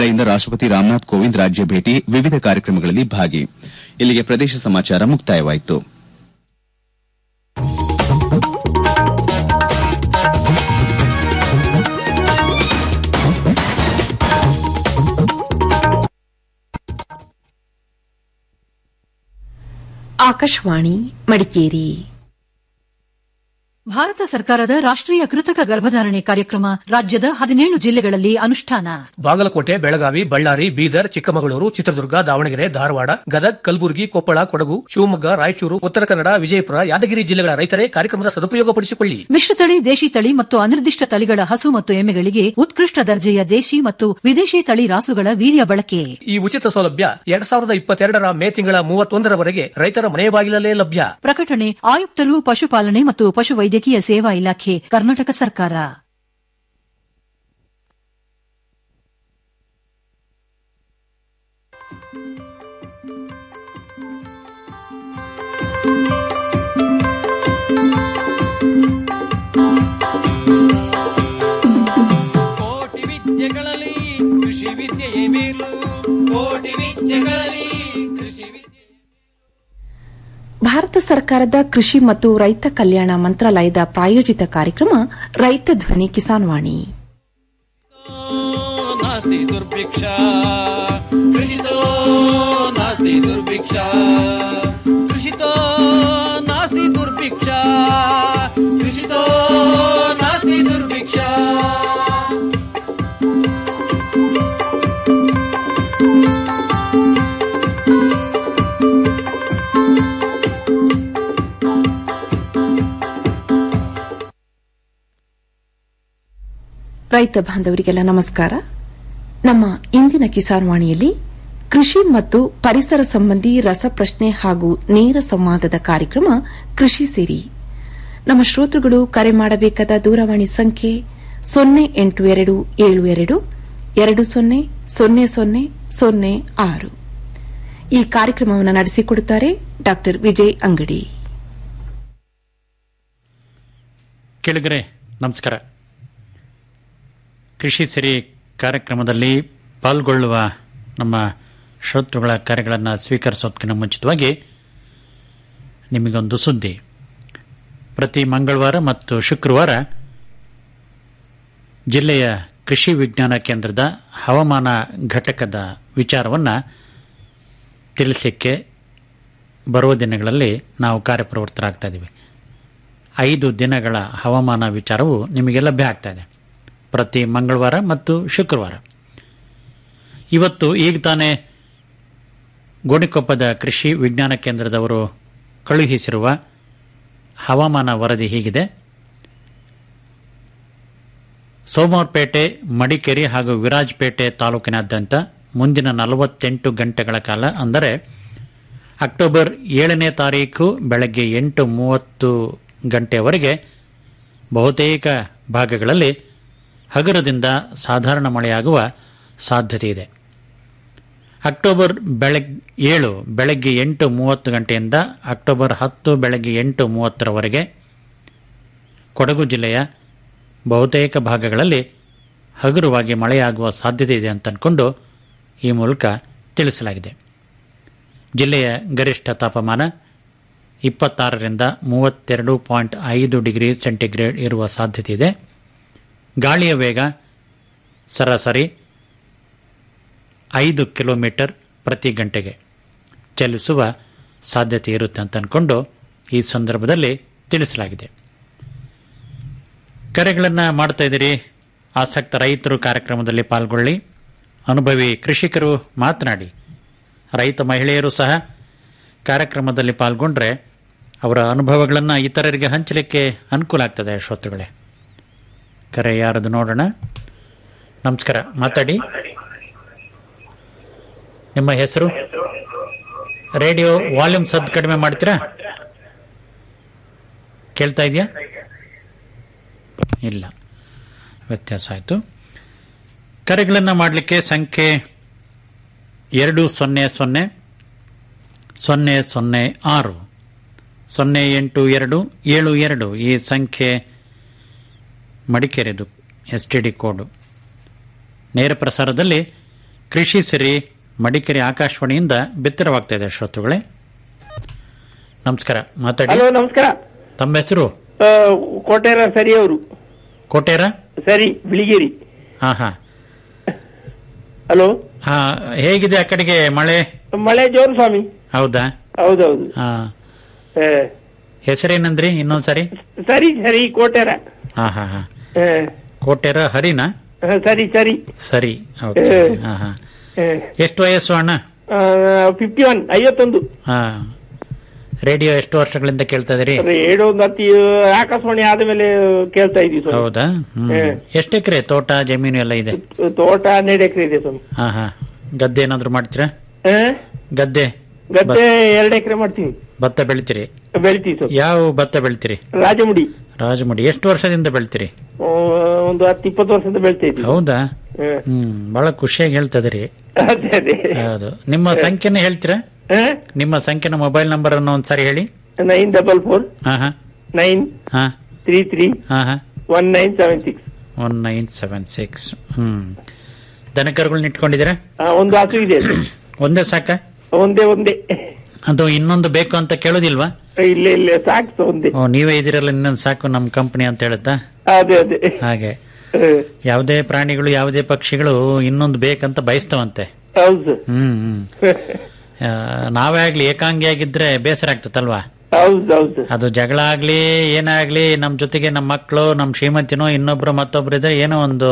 ನಾಳೆಯಿಂದ ರಾಷ್ಟಪತಿ ರಾಮನಾಥ್ ಕೋವಿಂದ್ ರಾಜ್ಯ ಭೇಟಿ ವಿವಿಧ ಕಾರ್ಯಕ್ರಮಗಳಲ್ಲಿ ಭಾಗಿ ಇಲ್ಲಿಗೆ ಪ್ರದೇಶ ಸಮಾಚಾರ ಮುಕ್ತಾಯವಾಯಿತು ಆಕಾಶವಾಣಿ ಮಡಿಕೇರಿ ಭಾರತ ಸರ್ಕಾರದ ರಾಷ್ಟ್ರೀಯ ಕೃತಕ ಗರ್ಭಧಾರಣೆ ಕಾರ್ಯಕ್ರಮ ರಾಜ್ಯದ ಹದಿನೇಳು ಜಿಲ್ಲೆಗಳಲ್ಲಿ ಅನುಷ್ಠಾನ ಬಾಗಲಕೋಟೆ ಬೆಳಗಾವಿ ಬಳ್ಳಾರಿ ಬೀದರ್ ಚಿಕ್ಕಮಗಳೂರು ಚಿತ್ರದುರ್ಗ ದಾವಣಗೆರೆ ಧಾರವಾಡ ಗದಗ್ ಕಲಬುರಗಿ ಕೊಪ್ಪಳ ಕೊಡಗು ಶಿವಮೊಗ್ಗ ರಾಯಚೂರು ಉತ್ತರ ಕನ್ನಡ ವಿಜಯಪುರ ಯಾದಗಿರಿ ಜಿಲ್ಲೆಗಳ ರೈತರೇ ಕಾರ್ಯಕ್ರಮದ ಸದುಪಯೋಗಪಡಿಸಿಕೊಳ್ಳಿ ಮಿಶ್ರತಳಿ ದೇಶಿ ತಳಿ ಮತ್ತು ಅನಿರ್ದಿಷ್ಟ ತಳಿಗಳ ಹಸು ಮತ್ತು ಎಮ್ಮೆಗಳಿಗೆ ಉತ್ಕೃಷ್ಟ ದರ್ಜೆಯ ದೇಶಿ ಮತ್ತು ವಿದೇಶಿ ತಳಿ ರಾಸುಗಳ ವೀರ್ಯ ಬಳಕೆ ಈ ಉಚಿತ ಸೌಲಭ್ಯ ಎರಡ್ ಸಾವಿರದ ಇಪ್ಪತ್ತೆರಡರ ಮೇ ತಿಂಗಳ ಮೂವತ್ತೊಂದರವರೆಗೆ ರೈತರ ಮನೆ ಬಾಗಿಲಲ್ಲೇ ಲಭ್ಯ ಪ್ರಕಟಣೆ ಆಯುಕ್ತರು ಪಶುಪಾಲನೆ ಮತ್ತು ಪಶುವೈದ್ಯಕೀಯ ಸೇವಾ ಇಲಾಖೆ ಕರ್ನಾಟಕ ಸರ್ಕಾರ ಕೋಟಿ ವಿದ್ಯೆಗಳಲ್ಲಿ ಕೃಷಿ ವಿದ್ಯೆಯೇ ಮೇಲು ಕೋಟಿ ವಿದ್ಯೆಗಳಲ್ಲಿ ಕೃಷಿ ವಿದ್ಯೆ ಭಾರತ ಸರ್ಕಾರದ ಕೃಷಿ ಮತ್ತು ರೈತ ಕಲ್ಯಾಣ ಮಂತ್ರಾಲಯದ ಪ್ರಾಯೋಜಿತ ಕಾರ್ಯಕ್ರಮ ರೈತ ಧ್ವನಿ ಕಿಸಾನ್ ವಾಣಿ ನಾಸ್ತಿ ದುರ್ಭಿಕ್ಷ ಕೃಷಿತೋ ನಾಸ್ತಿ ದುರ್ಭಿಕ್ಷ ಕೃಷಿತೋ ನಾಸ್ತಿ ದುರ್ಭಿಕ್ಷ ಕೃಷಿತೋ ನಾಸ್ತಿ ದುರ್ಭಿಕ್ಷ ರೈತ ಬಾಂಧವರಿಗೆಲ್ಲ ನಮಸ್ಕಾರ ನಮ್ಮ ಇಂದಿನ ಕಿಸಾನ್ ವಾಣಿಯಲ್ಲಿ ಕೃಷಿ ಮತ್ತು ಪರಿಸರ ಸಂಬಂಧಿ ರಸಪ್ರಶ್ನೆ ಹಾಗೂ ನೇರ ಸಂವಾದದ ಕಾರ್ಯಕ್ರಮ ಕೃಷಿ ಸಿರಿ ನಮ್ಮ ಶ್ರೋತೃಗಳು ಕರೆ ಮಾಡಬೇಕಾದ ದೂರವಾಣಿ ಸಂಖ್ಯೆ ಸೊನ್ನೆ ಎಂಟು ಎರಡು ಏಳು ಎರಡು ಎರಡು ಸೊನ್ನೆ ಸೊನ್ನೆ ಸೊನ್ನೆ ಸೊನ್ನೆ ಆರು ಈ ಕಾರ್ಯಕ್ರಮವನ್ನು ನಡೆಸಿಕೊಡುತ್ತಾರೆ ಡಾ ವಿಜಯ್ ಅಂಗಡಿ ಕೆಳಗರೆ ನಮಸ್ಕಾರ ಕೃಷಿ ಸಿರಿ ಕಾರ್ಯಕ್ರಮದಲ್ಲಿ ಪಾಲ್ಗೊಳ್ಳುವ ನಮ್ಮ ಶ್ರೋತೃಗಳ ಕಾರ್ಯಗಳನ್ನು ಸ್ವೀಕರಿಸೋದಕ್ಕಿಂತ ಮುಂಚಿತವಾಗಿ ನಿಮಗೊಂದು ಸುದ್ದಿ ಪ್ರತಿ ಮಂಗಳವಾರ ಮತ್ತು ಶುಕ್ರವಾರ ಜಿಲ್ಲೆಯ ಕೃಷಿ ವಿಜ್ಞಾನ ಕೇಂದ್ರದ ಹವಾಮಾನ ಘಟಕದ ವಿಚಾರವನ್ನು ತಿಳಿಸಲಿಕ್ಕೆ ಬರುವ ದಿನಗಳಲ್ಲಿ ನಾವು ಕಾರ್ಯಪ್ರವೃತ್ತರಾಗ್ತಾ ಇದ್ದೀವಿ ಐದು ದಿನಗಳ ಹವಾಮಾನ ವಿಚಾರವು ನಿಮಗೆ ಲಭ್ಯ ಆಗ್ತಾ ಇದೆ ಪ್ರತಿ ಮಂಗಳವಾರ ಮತ್ತು ಶುಕ್ರವಾರ ಇವತ್ತು ಈಗ ತಾನೇ ಗೋಣಿಕೊಪ್ಪದ ಕೃಷಿ ವಿಜ್ಞಾನ ಕೇಂದ್ರದವರು ಕಳುಹಿಸಿರುವ ಹವಾಮಾನ ವರದಿ ಹೀಗಿದೆ ಸೋಮವಾರಪೇಟೆ ಮಡಿಕೇರಿ ಹಾಗೂ ವಿರಾಜಪೇಟೆ ತಾಲೂಕಿನಾದ್ಯಂತ ಮುಂದಿನ ನಲವತ್ತೆಂಟು ಗಂಟೆಗಳ ಕಾಲ ಅಂದರೆ ಅಕ್ಟೋಬರ್ ಏಳನೇ ತಾರೀಕು ಬೆಳಗ್ಗೆ ಎಂಟು ಮೂವತ್ತು ಗಂಟೆಯವರೆಗೆ ಬಹುತೇಕ ಭಾಗಗಳಲ್ಲಿ ಹಗುರದಿಂದ ಸಾಧಾರಣ ಮಳೆಯಾಗುವ ಸಾಧ್ಯತೆ ಇದೆ ಅಕ್ಟೋಬರ್ ಬೆಳಗ್ ಏಳು ಬೆಳಗ್ಗೆ ಎಂಟು ಮೂವತ್ತು ಗಂಟೆಯಿಂದ ಅಕ್ಟೋಬರ್ ಹತ್ತು ಬೆಳಗ್ಗೆ ಎಂಟು ಮೂವತ್ತರವರೆಗೆ ಕೊಡಗು ಜಿಲ್ಲೆಯ ಬಹುತೇಕ ಭಾಗಗಳಲ್ಲಿ ಹಗುರವಾಗಿ ಮಳೆಯಾಗುವ ಸಾಧ್ಯತೆ ಇದೆ ಅಂತ ಅಂದ್ಕೊಂಡು ಈ ಮೂಲಕ ತಿಳಿಸಲಾಗಿದೆ ಜಿಲ್ಲೆಯ ಗರಿಷ್ಠ ತಾಪಮಾನ ಇಪ್ಪತ್ತಾರರಿಂದ ಮೂವತ್ತೆರಡು ಪಾಯಿಂಟ್ ಐದು ಡಿಗ್ರಿ ಸೆಂಟಿಗ್ರೇಡ್ ಇರುವ ಸಾಧ್ಯತೆ ಇದೆ ಗಾಳಿಯ ವೇಗ ಸರಾಸರಿ ಐದು ಕಿಲೋಮೀಟರ್ ಪ್ರತಿ ಗಂಟೆಗೆ ಚಲಿಸುವ ಸಾಧ್ಯತೆ ಇರುತ್ತೆ ಅಂತ ಅಂದ್ಕೊಂಡು ಈ ಸಂದರ್ಭದಲ್ಲಿ ತಿಳಿಸಲಾಗಿದೆ ಕರೆಗಳನ್ನು ಮಾಡ್ತಾ ಇದ್ದೀರಿ ಆಸಕ್ತ ರೈತರು ಕಾರ್ಯಕ್ರಮದಲ್ಲಿ ಪಾಲ್ಗೊಳ್ಳಿ ಅನುಭವಿ ಕೃಷಿಕರು ಮಾತನಾಡಿ ರೈತ ಮಹಿಳೆಯರು ಸಹ ಕಾರ್ಯಕ್ರಮದಲ್ಲಿ ಪಾಲ್ಗೊಂಡ್ರೆ ಅವರ ಅನುಭವಗಳನ್ನು ಇತರರಿಗೆ ಹಂಚಲಿಕ್ಕೆ ಅನುಕೂಲ ಆಗ್ತದೆ ಶ್ರೋತೃಗಳೇ ಕರೆ ಯಾರದು ನೋಡೋಣ ನಮಸ್ಕಾರ ಮಾತಾಡಿ ನಿಮ್ಮ ಹೆಸರು ರೇಡಿಯೋ ವಾಲ್ಯೂಮ್ ಸದ್ ಕಡಿಮೆ ಮಾಡ್ತೀರಾ ಕೇಳ್ತಾ ಇದೆಯಾ ಇಲ್ಲ ವ್ಯತ್ಯಾಸ ಆಯಿತು ಕರೆಗಳನ್ನು ಮಾಡಲಿಕ್ಕೆ ಸಂಖ್ಯೆ ಎರಡು ಸೊನ್ನೆ ಸೊನ್ನೆ ಸೊನ್ನೆ ಸೊನ್ನೆ ಆರು ಸೊನ್ನೆ ಎಂಟು ಎರಡು ಏಳು ಎರಡು ಈ ಸಂಖ್ಯೆ ಮಡಿಕೇರಿದು ಎಸ್ ಟಿ ಡಿ ಕೋಡು ನೇರ ಪ್ರಸಾರದಲ್ಲಿ ಕೃಷಿ ಸಿರಿ ಮಡಿಕೇರಿ ಆಕಾಶವಾಣಿಯಿಂದ ಬಿತ್ತರವಾಗ್ತಾ ಇದೆ ಶ್ರೋತೃಗಳೇ ನಮಸ್ಕಾರ ಮಾತಾಡಿ ಹಲೋ ನಮಸ್ಕಾರ ತಮ್ಮ ಹೆಸರು ಆ, ಕೋಟೆರ ಸರಿ ಅವರು ಕೋಟೇರ ಸರಿ ಬಿಳಿಗೇರಿ ಹಾ ಹಾ ಹಲೋ ಹಾ ಹೇಗಿದೆ ಆ ಕಡೆಗೆ ಮಳೆ ಮಳೆ ಜೋರು ಸ್ವಾಮಿ ಹೌದಾ ಹೌದೌದು ಹಾ ಆ, ಹೆಸರೇನಂದ್ರಿ ಇನ್ನೊಂದ್ಸರಿ ಸರಿ ಸರಿ ಕೋಟೆರ ಹಾ ಹಾ ಹಾ ಆ, ಕೋಟೇರ ಹರಿನಾ ಆ, ಸರಿ ಸರಿ ಸರಿ ಓಕೆ ಏ. ಹಾ ಹಾ ಎಷ್ಟು ವಯಸ್ಸು ಅಣ್ಣ ಫಿಫ್ಟಿ ಒನ್ ಐವತ್ತೊಂದು ಹಾ ರೇಡಿಯೋ ಎಷ್ಟು ವರ್ಷಗಳಿಂದ ಕೇಳ್ತಾ ಇದೀರಿ ಏಳು ಒಂದು ಹತ್ತಿ ಆಕಾಶವಾಣಿ ಆದ್ಮೇಲೆ ಕೇಳ್ತಾ ಇದೀವಿ ಸ್ವಾಮಿ ಹೌದಾ ಹ್ಮ್ ಏ. ಎಷ್ಟು ಎಕರೆ ತೋಟ ಜಮೀನು ಎಲ್ಲ ಇದೆ ತೋಟ ಹನ್ನೆರಡು ಎಕರೆ ಇದೆ ಸ್ವಾಮಿ ಹಾ ಹಾ ಗದ್ದೆ ಏನಾದ್ರು ಮಾಡ್ತೀರಾ ಆ, ಗದ್ದೆ ಗದ್ದೆ ಎರಡು ಎಕರೆ ಮಾಡ್ತೀವಿ ಭತ್ತ ಬೆಳಿತೀರಿ ಬೆಳಿತೀವಿ ಸ್ವಾಮಿ ಯಾವ ಭತ್ತ ಬೆಳಿತೀರಿ ರಾಜಮುಡಿ ರಾಜಮುಡಿ ಎಷ್ಟು ವರ್ಷದಿಂದ ಬೆಳಿತೀರಿ ಆ, ಒಂದು ಹತ್ತು ಇಪ್ಪತ್ತು ವರ್ಷದಿಂದ ಬೆಳಿತಾ ಇದ್ದೀವಿ ಹೌದಾ ಆ, ಹ್ಮ್ ಬಹಳ ಖುಷಿಯಾಗಿ ಹೇಳ್ತದ್ರಿ ಅದೇ ಅದೇ ಹೌದು ನಿಮ್ಮ ಸಂಖ್ಯೆನ ಹೇಳ್ತೀರಾ ನಿಮ್ಮ ಸಂಖ್ಯೆನ ಮೊಬೈಲ್ ನಂಬರ್ ಅನ್ನು ಒಂದ್ಸಾರಿ ಹೇಳಿ ನೈನ್ ಡಬಲ್ ಫೋರ್ ಹಾ ಹಾ ನೈನ್ ಹಾ ತ್ರೀ ತ್ರೀ ಹಾ ಹಾ one nine seven six one nine seven six ಹ್ಮ್ ದನಕರುಗಳನ್ನ ಇಟ್ಕೊಂಡಿದ್ದೀರಾ ಒಂದು ಹಸು ಇದೆ ಒಂದೇ ಸಾಕ ಒಂದೇ ಒಂದೇ ಅದು ಇನ್ನೊಂದು ಬೇಕು ಅಂತ ಕೇಳೋದಿಲ್ವಾ ಇಲ್ಲೇ ಇಲ್ಲೇ ಸಾಕು ಸಹ ಒಂದೇ ಓ ನೀವೇ ಇದಿರಲ್ಲ ಇನ್ನೊಂದು ಸಾಕು ನಮ್ಮ ಕಂಪನಿ ಅಂತ ಹೇಳುತ್ತಾ ಅದೇ ಅದೇ ಹಾಗೆ ಹ, ಯಾವುದೇ ಪ್ರಾಣಿಗಳು ಯಾವುದೇ ಪಕ್ಷಿಗಳು ಇನ್ನೊಂದು ಬೇಕಂತ ಬಯಸ್ತವಂತೆ ಹೌದು ಹ್ಮ್ ಹ್ಮ್ ಆ, ನಾವೇ ಆಗ್ಲಿ ಏಕಾಂಗಿಯಾಗಿದ್ರೆ ಬೇಸರ ಆಗ್ತದಲ್ವಾ ಹೌದು ಹೌದು ಅದು ಜಗಳ ಆಗ್ಲಿ ಏನಾಗ್ಲಿ ನಮ್ ಜೊತೆಗೆ ನಮ್ಮ ಮಕ್ಕಳು ನಮ್ ಶ್ರೀಮಂತಿನೋ ಇನ್ನೊಬ್ರು ಮತ್ತೊಬ್ರು ಇದ್ರೆ ಏನೋ ಒಂದು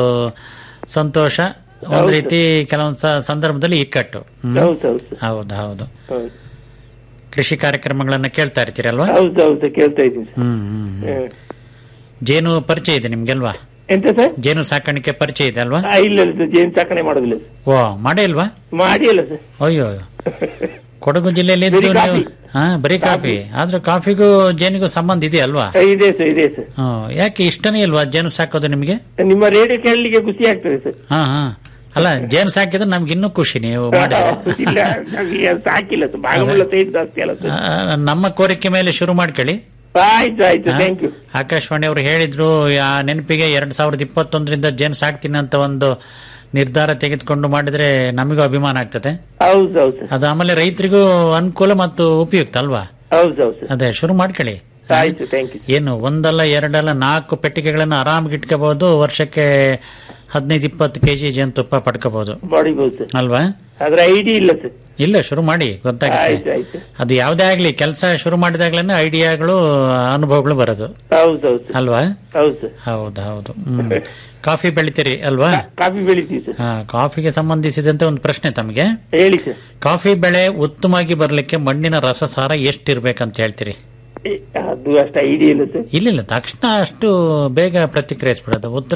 ಸಂತೋಷ ಒಂದ್ ಹೌದು. ರೀತಿ ಕೆಲವೊಂದ್ ಸ- ಸಂದರ್ಭದಲ್ಲಿ ಇಕ್ಕಟ್ಟು ಹ್ಮ್. ಹೌದು ಹೌದು ಹೌದು ಹೌದು ಹೌದು ಕೃಷಿ ಕಾರ್ಯಕ್ರಮಗಳನ್ನ ಕೇಳ್ತಾ ಇರ್ತೀರಲ್ವಾ ಹೌದು ಹೌದು ಕೇಳ್ತಾ ಇದ್ದೀನಿ ಸರ್ ಹ್ಮ್ ಹ್ಮ್ ಹ್ಮ್. ಹ. ಜೇನು ಪರಿಚಯ ಇದೆ ನಿಮ್ಗೆಲ್ವಾ ಎಂತ ಸರ್ ಜೇನು ಸಾಕಾಣಿಕೆ ಪರಿಚಯ ಇದೆ ಅಲ್ವಾ ಆ, ಇಲ್ಲ ಇಲ್ಲ ಸರ್ ಜೇನು ಸಾಕಣೆ ಮಾಡೋದಿಲ್ಲ ಸರ್ ಓ ಮಾಡೇ ಇಲ್ವಾ ಮಾಡಿ ಅಲ್ಲ ಸರ್ ಅಯ್ಯೋ ಕೊಡಗು ಜಿಲ್ಲೆಯಲ್ಲಿ ಇದ್ದು ಬರೀ ನೀವು ಕಾಫಿ. ಹಾ ಬರೀ ಕಾಫಿ ಆದ್ರೆ ಕಾಫಿಗೂ ಜೇನಿಗೂ ಸಂಬಂಧ ಇದೆ ಅಲ್ವಾ ಇದೆ ಸರ್ ಇದೆ ಸರ್ ಹ್ಮ್. ಯಾಕೆ ಇಷ್ಟನೇ ಇಲ್ವಾ ಜೇನು ಸಾಕೋದು ನಿಮಗೆ ನಿಮ್ಮ ರೇಡಿಯೋ ಕೇಳಲಿಕ್ಕೆ ಖುಷಿ ಆಗ್ತದೆ ಸರ್ ಹಾ ಹಾ ಅಲ್ಲ ಜೇನು ಸಾಕಿದ್ರೆ ನಮ್ಗೆ ಇನ್ನೂ ಖುಷಿ ನೀವು ಮಾಡಿ ಇಲ್ಲ ನಮ್ಗೆ ಅದು ಸಾಕಿಲ್ಲ ಸರ್ ಭಾಗಮೂಲ ಸೈಡ್ ಜಾಸ್ತಿ ಅಲ್ಲ ಸರ್ ಆ, ನಮ್ಮ ಕೋರಿಕೆ ಮೇಲೆ ಶುರು ಮಾಡ್ಕೊಳ್ಳಿ ಆಯ್ತು ಆಯ್ತು ಹಾ? ಥ್ಯಾಂಕ್ ಯು ಆಕಾಶವಾಣಿ ಅವರು ಹೇಳಿದ್ರು ಆ ನೆನಪಿಗೆ ಎರಡ್ ಸಾವಿರದ ಇಪ್ಪತ್ತೊಂದರಿಂದ ಜೇನು ಸಾಕ್ತೀನಿ ಅಂತ ಒಂದು ನಿರ್ಧಾರ ತೆಗೆದುಕೊಂಡು ಮಾಡಿದ್ರೆ ನಮಗೂ ಅಭಿಮಾನ ಆಗ್ತದೆ ಹೌದು ಹೌದು ಸರ್ ಅದು ಆಮೇಲೆ ರೈತರಿಗೂ ಅನುಕೂಲ ಮತ್ತು ಉಪಯುಕ್ತ ಅಲ್ವಾ ಹೌದು ಹೌದು ಸರ್ ಅದೇ ಶುರು ಮಾಡ್ಕೊಳ್ಳಿ ಆಯ್ತು ಥ್ಯಾಂಕ್ ಯು ಏನು ಒಂದಲ್ಲ ಎರಡಲ್ಲ ನಾಲ್ಕು ಪೆಟ್ಟಿಗೆಗಳನ್ನು ಆರಾಮಾಗಿ ಇಟ್ಕೋಬಹುದು ವರ್ಷಕ್ಕೆ ಹದಿನೈದು ಇಪ್ಪತ್ತು ಕೆಜಿ ಜೇನುತುಪ್ಪ ಪಡ್ಕೋಬಹುದು ಮಾಡಿಬಹುದು ಸರ್ ಅಲ್ವಾ ಅದ್ರ ಐಡಿ ಇಲ್ಲ ಸರ್ ಇಲ್ಲ ಶುರು ಮಾಡಿ ಆಯ್ತು ಗೊತ್ತಾಗುತ್ತೆ ಆಯ್ತು ಅದು ಯಾವುದೇ ಆಗ್ಲಿ ಕೆಲಸ ಶುರು ಮಾಡಿದಾಗ್ಲೇನೆ ಐಡಿಯಾಗಳು ಅನುಭವಗಳು ಬರೋದು ಹೌದು ಹೌದು ಸರ್ ಅಲ್ವಾ ಹೌದು ಸರ್ ಹೌದು ಹೌದು ಹ್ಮ್ ಕಾಫಿ ಬೆಳಿತೀರಿ ಅಲ್ವಾ ಕಾಫಿ ಬೆಳಿತೀವಿ ಸರ್ ಹಾ, ಕಾಫಿಗೆ ಸಂಬಂಧಿಸಿದಂತೆ ಒಂದು ಪ್ರಶ್ನೆ ತಮಗೆ ಹೇಳಿ ಸರ್ ಕಾಫಿ ಬೆಳೆ ಉತ್ತಮವಾಗಿ ಬರಲಿಕ್ಕೆ ಮಣ್ಣಿನ ರಸಸಾರ ಎಷ್ಟಿರ್ಬೇಕಂತ ಹೇಳ್ತೀರಿ ಏ, ಅದು ಅಷ್ಟು ಐಡಿಯಾ ಇಲ್ಲ ಸರ್ ಇಲ್ಲಿಲ್ಲ ತಕ್ಷಣ ಅಷ್ಟು ಬೇಗ ಪ್ರತಿಕ್ರಿಯಿಸ್ಬಿಡೋದು ಉತ್ತರ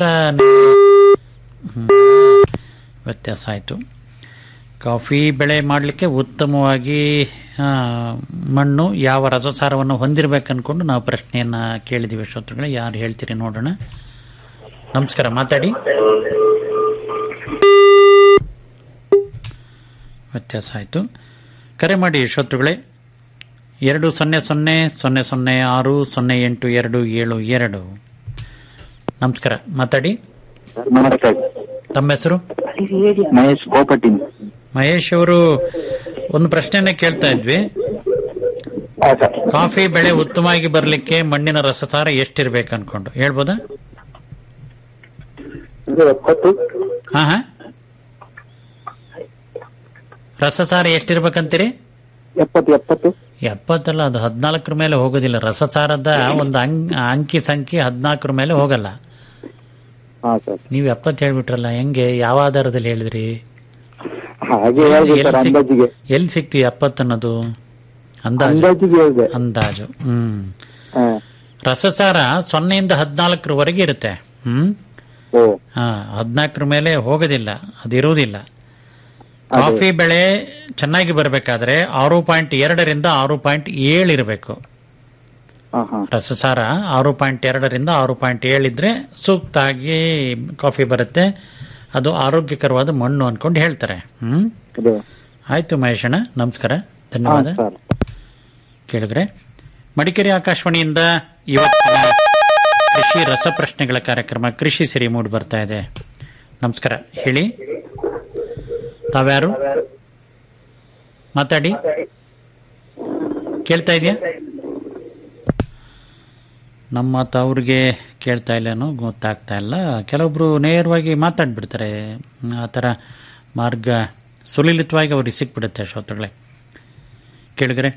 ಹ್ಮ್. ವ್ಯತ್ಯಾಸ ಆಯಿತು ಕಾಫಿ ಬೆಳೆ ಮಾಡಲಿಕ್ಕೆ ಉತ್ತಮವಾಗಿ ಆ, ಮಣ್ಣು ಯಾವ ರಸಸಾರವನ್ನು ಹೊಂದಿರಬೇಕು ಅನ್ಕೊಂಡು ನಾವು ಪ್ರಶ್ನೆಯನ್ನ ಕೇಳಿದೀವಿ ಶ್ರೋತೃಗಳೇ ಯಾರು ಹೇಳ್ತೀರಿ ನೋಡೋಣ ನಮಸ್ಕಾರ ಮಾತಾಡಿ ವ್ಯತ್ಯಾಸ ಆಯಿತು ಕರೆ ಮಾಡಿ ಶ್ರೋತೃಗಳೇ ಎರಡು ಸೊನ್ನೆ ಸೊನ್ನೆ ಸೊನ್ನೆ ಸೊನ್ನೆ ಆರು ಸೊನ್ನೆ ಎಂಟು ಎರಡು ಏಳು ಎರಡು ನಮಸ್ಕಾರ ಮಾತಾಡಿ ನಮಸ್ತೆ ತಮ್ಮ ಹೆಸರು ಮಹೇಶ್ ಗೋಪಟ್ಟಿ ಮಹೇಶ್ ಅವರು ಒಂದು ಪ್ರಶ್ನೆಯನ್ನ ಕೇಳ್ತಾ ಇದ್ವಿ ಹಾ ಸರ್ ಕಾಫಿ ಬೆಳೆ ಉತ್ತಮವಾಗಿ ಬರಲಿಕ್ಕೆ ಮಣ್ಣಿನ ರಸಸಾರ ಎಷ್ಟಿರ್ಬೇಕು ಅನ್ಕೊಂಡು ಹೇಳ್ಬೋದಾ ಇದು ಎಪ್ಪತ್ತು ಹಾ ಹಾ ರಸಸಾರ ಎಷ್ಟಿರ್ಬೇಕಂತೀರಿ ಎಪ್ಪತ್ತು ಎಪ್ಪತ್ತು ಎಪ್ಪತ್ತಲ್ಲ ಅದು ಹದಿನಾಲ್ಕರ ಮೇಲೆ ಹೋಗೋದಿಲ್ಲ ರಸಸಾರದ ಒಂದು ಅಂಕ್- ಅಂಕಿ ಸಂಖ್ಯೆ ಹದಿನಾಲ್ಕರ ಮೇಲೆ ಹೋಗಲ್ಲ ಹಾ ಸರ್ ನೀವು ಎಪ್ಪತ್ತು ಹೇಳ್ಬಿಟ್ರಲ್ಲ ಹೆಂಗೆ ಯಾವ ಆಧಾರದಲ್ಲಿ ಹೇಳಿದ್ರಿ ಹಾಗೆ ಹೇಳ್ದೆ ಎಲ್ಲಿ ಸರ್ ಸಿಕ್- ಅಂದಾಜಿಗೆ ಎಲ್ಲಿ ಸಿಕ್ತಿ ಎಪ್ಪತ್ತು ಅನ್ನೋದು ಅಂದಾಜು ಅಂದಾಜಿಗೆ ಹೇಳ್ದೆ ಅಂದಾಜು ಹ್ಮ್ ಹಾ ರಸಸಾರ ಸೊನ್ನೆಯಿಂದ ಹದಿನಾಲ್ಕರವರೆಗೆ ಇರುತ್ತೆ ಹ್ಮ್ ಓ ಹಾ ಹದಿನಾಲ್ಕರ ಮೇಲೆ ಹೋಗೋದಿಲ್ಲ ಅದಿರುವುದಿಲ್ಲ ಅದೇ. ಕಾಫಿ ಬೆಳೆ ಚೆನ್ನಾಗಿ ಬರಬೇಕಾದ್ರೆ ಆರು ಪಾಯಿಂಟ್ ಎರಡರಿಂದ ಆರು ಪಾಯಿಂಟ್ ಏಳು ಇರಬೇಕು ಹಾ ಹಾ ರಸಸಾರ ಆರು ಪಾಯಿಂಟ್ ಎರಡರಿಂದ ಆರು ಪಾಯಿಂಟ್ ಏಳಿದ್ರೆ ಸೂಕ್ತ ಆಗಿ ಕಾಫಿ ಬರುತ್ತೆ ಅದು ಆರೋಗ್ಯಕರವಾದ ಮಣ್ಣು ಅನ್ಕೊಂಡು ಹೇಳ್ತಾರೆ ಹ್ಮ್ ಅದೇ ಆಯ್ತು ಮಹೇಶಣ್ಣ ನಮಸ್ಕಾರ ಹಾ ಧನ್ಯವಾದ ಸರ್ ಕೇಳಿದ್ರೆ ಮಡಿಕೇರಿ ಆಕಾಶವಾಣಿಯಿಂದ ಇವತ್ತಿನ ಕೃಷಿ ರಸಪ್ರಶ್ನೆಗಳ ಕಾರ್ಯಕ್ರಮ ಕೃಷಿ ಸಿರಿ ಮೂಡಿ ಬರ್ತಾ ಇದೆ ನಮಸ್ಕಾರ ಹೇಳಿ ತಾವ್ಯಾರು ಮಾತಾಡಿ ಕೇಳ್ತಾ ಇದೆಯಾ ನಮ್ಮ ಮಾತು ಅವ್ರಿಗೆ ಕೇಳ್ತಾ ಇಲ್ಲೇನೋ ಗೊತ್ತಾಗ್ತಾ ಇಲ್ಲ ಕೆಲವೊಬ್ರು ನೇರವಾಗಿ ಮಾತಾಡ್ಬಿಡ್ತಾರೆ ಆ ಥರ ಮಾರ್ಗ ಸುಲಲಿತವಾಗಿ ಅವ್ರಿಗೆ ಸಿಕ್ಬಿಡುತ್ತೆ ಶ್ರೋತೃಗಳೇ ಕೇಳಿದ್ರೆ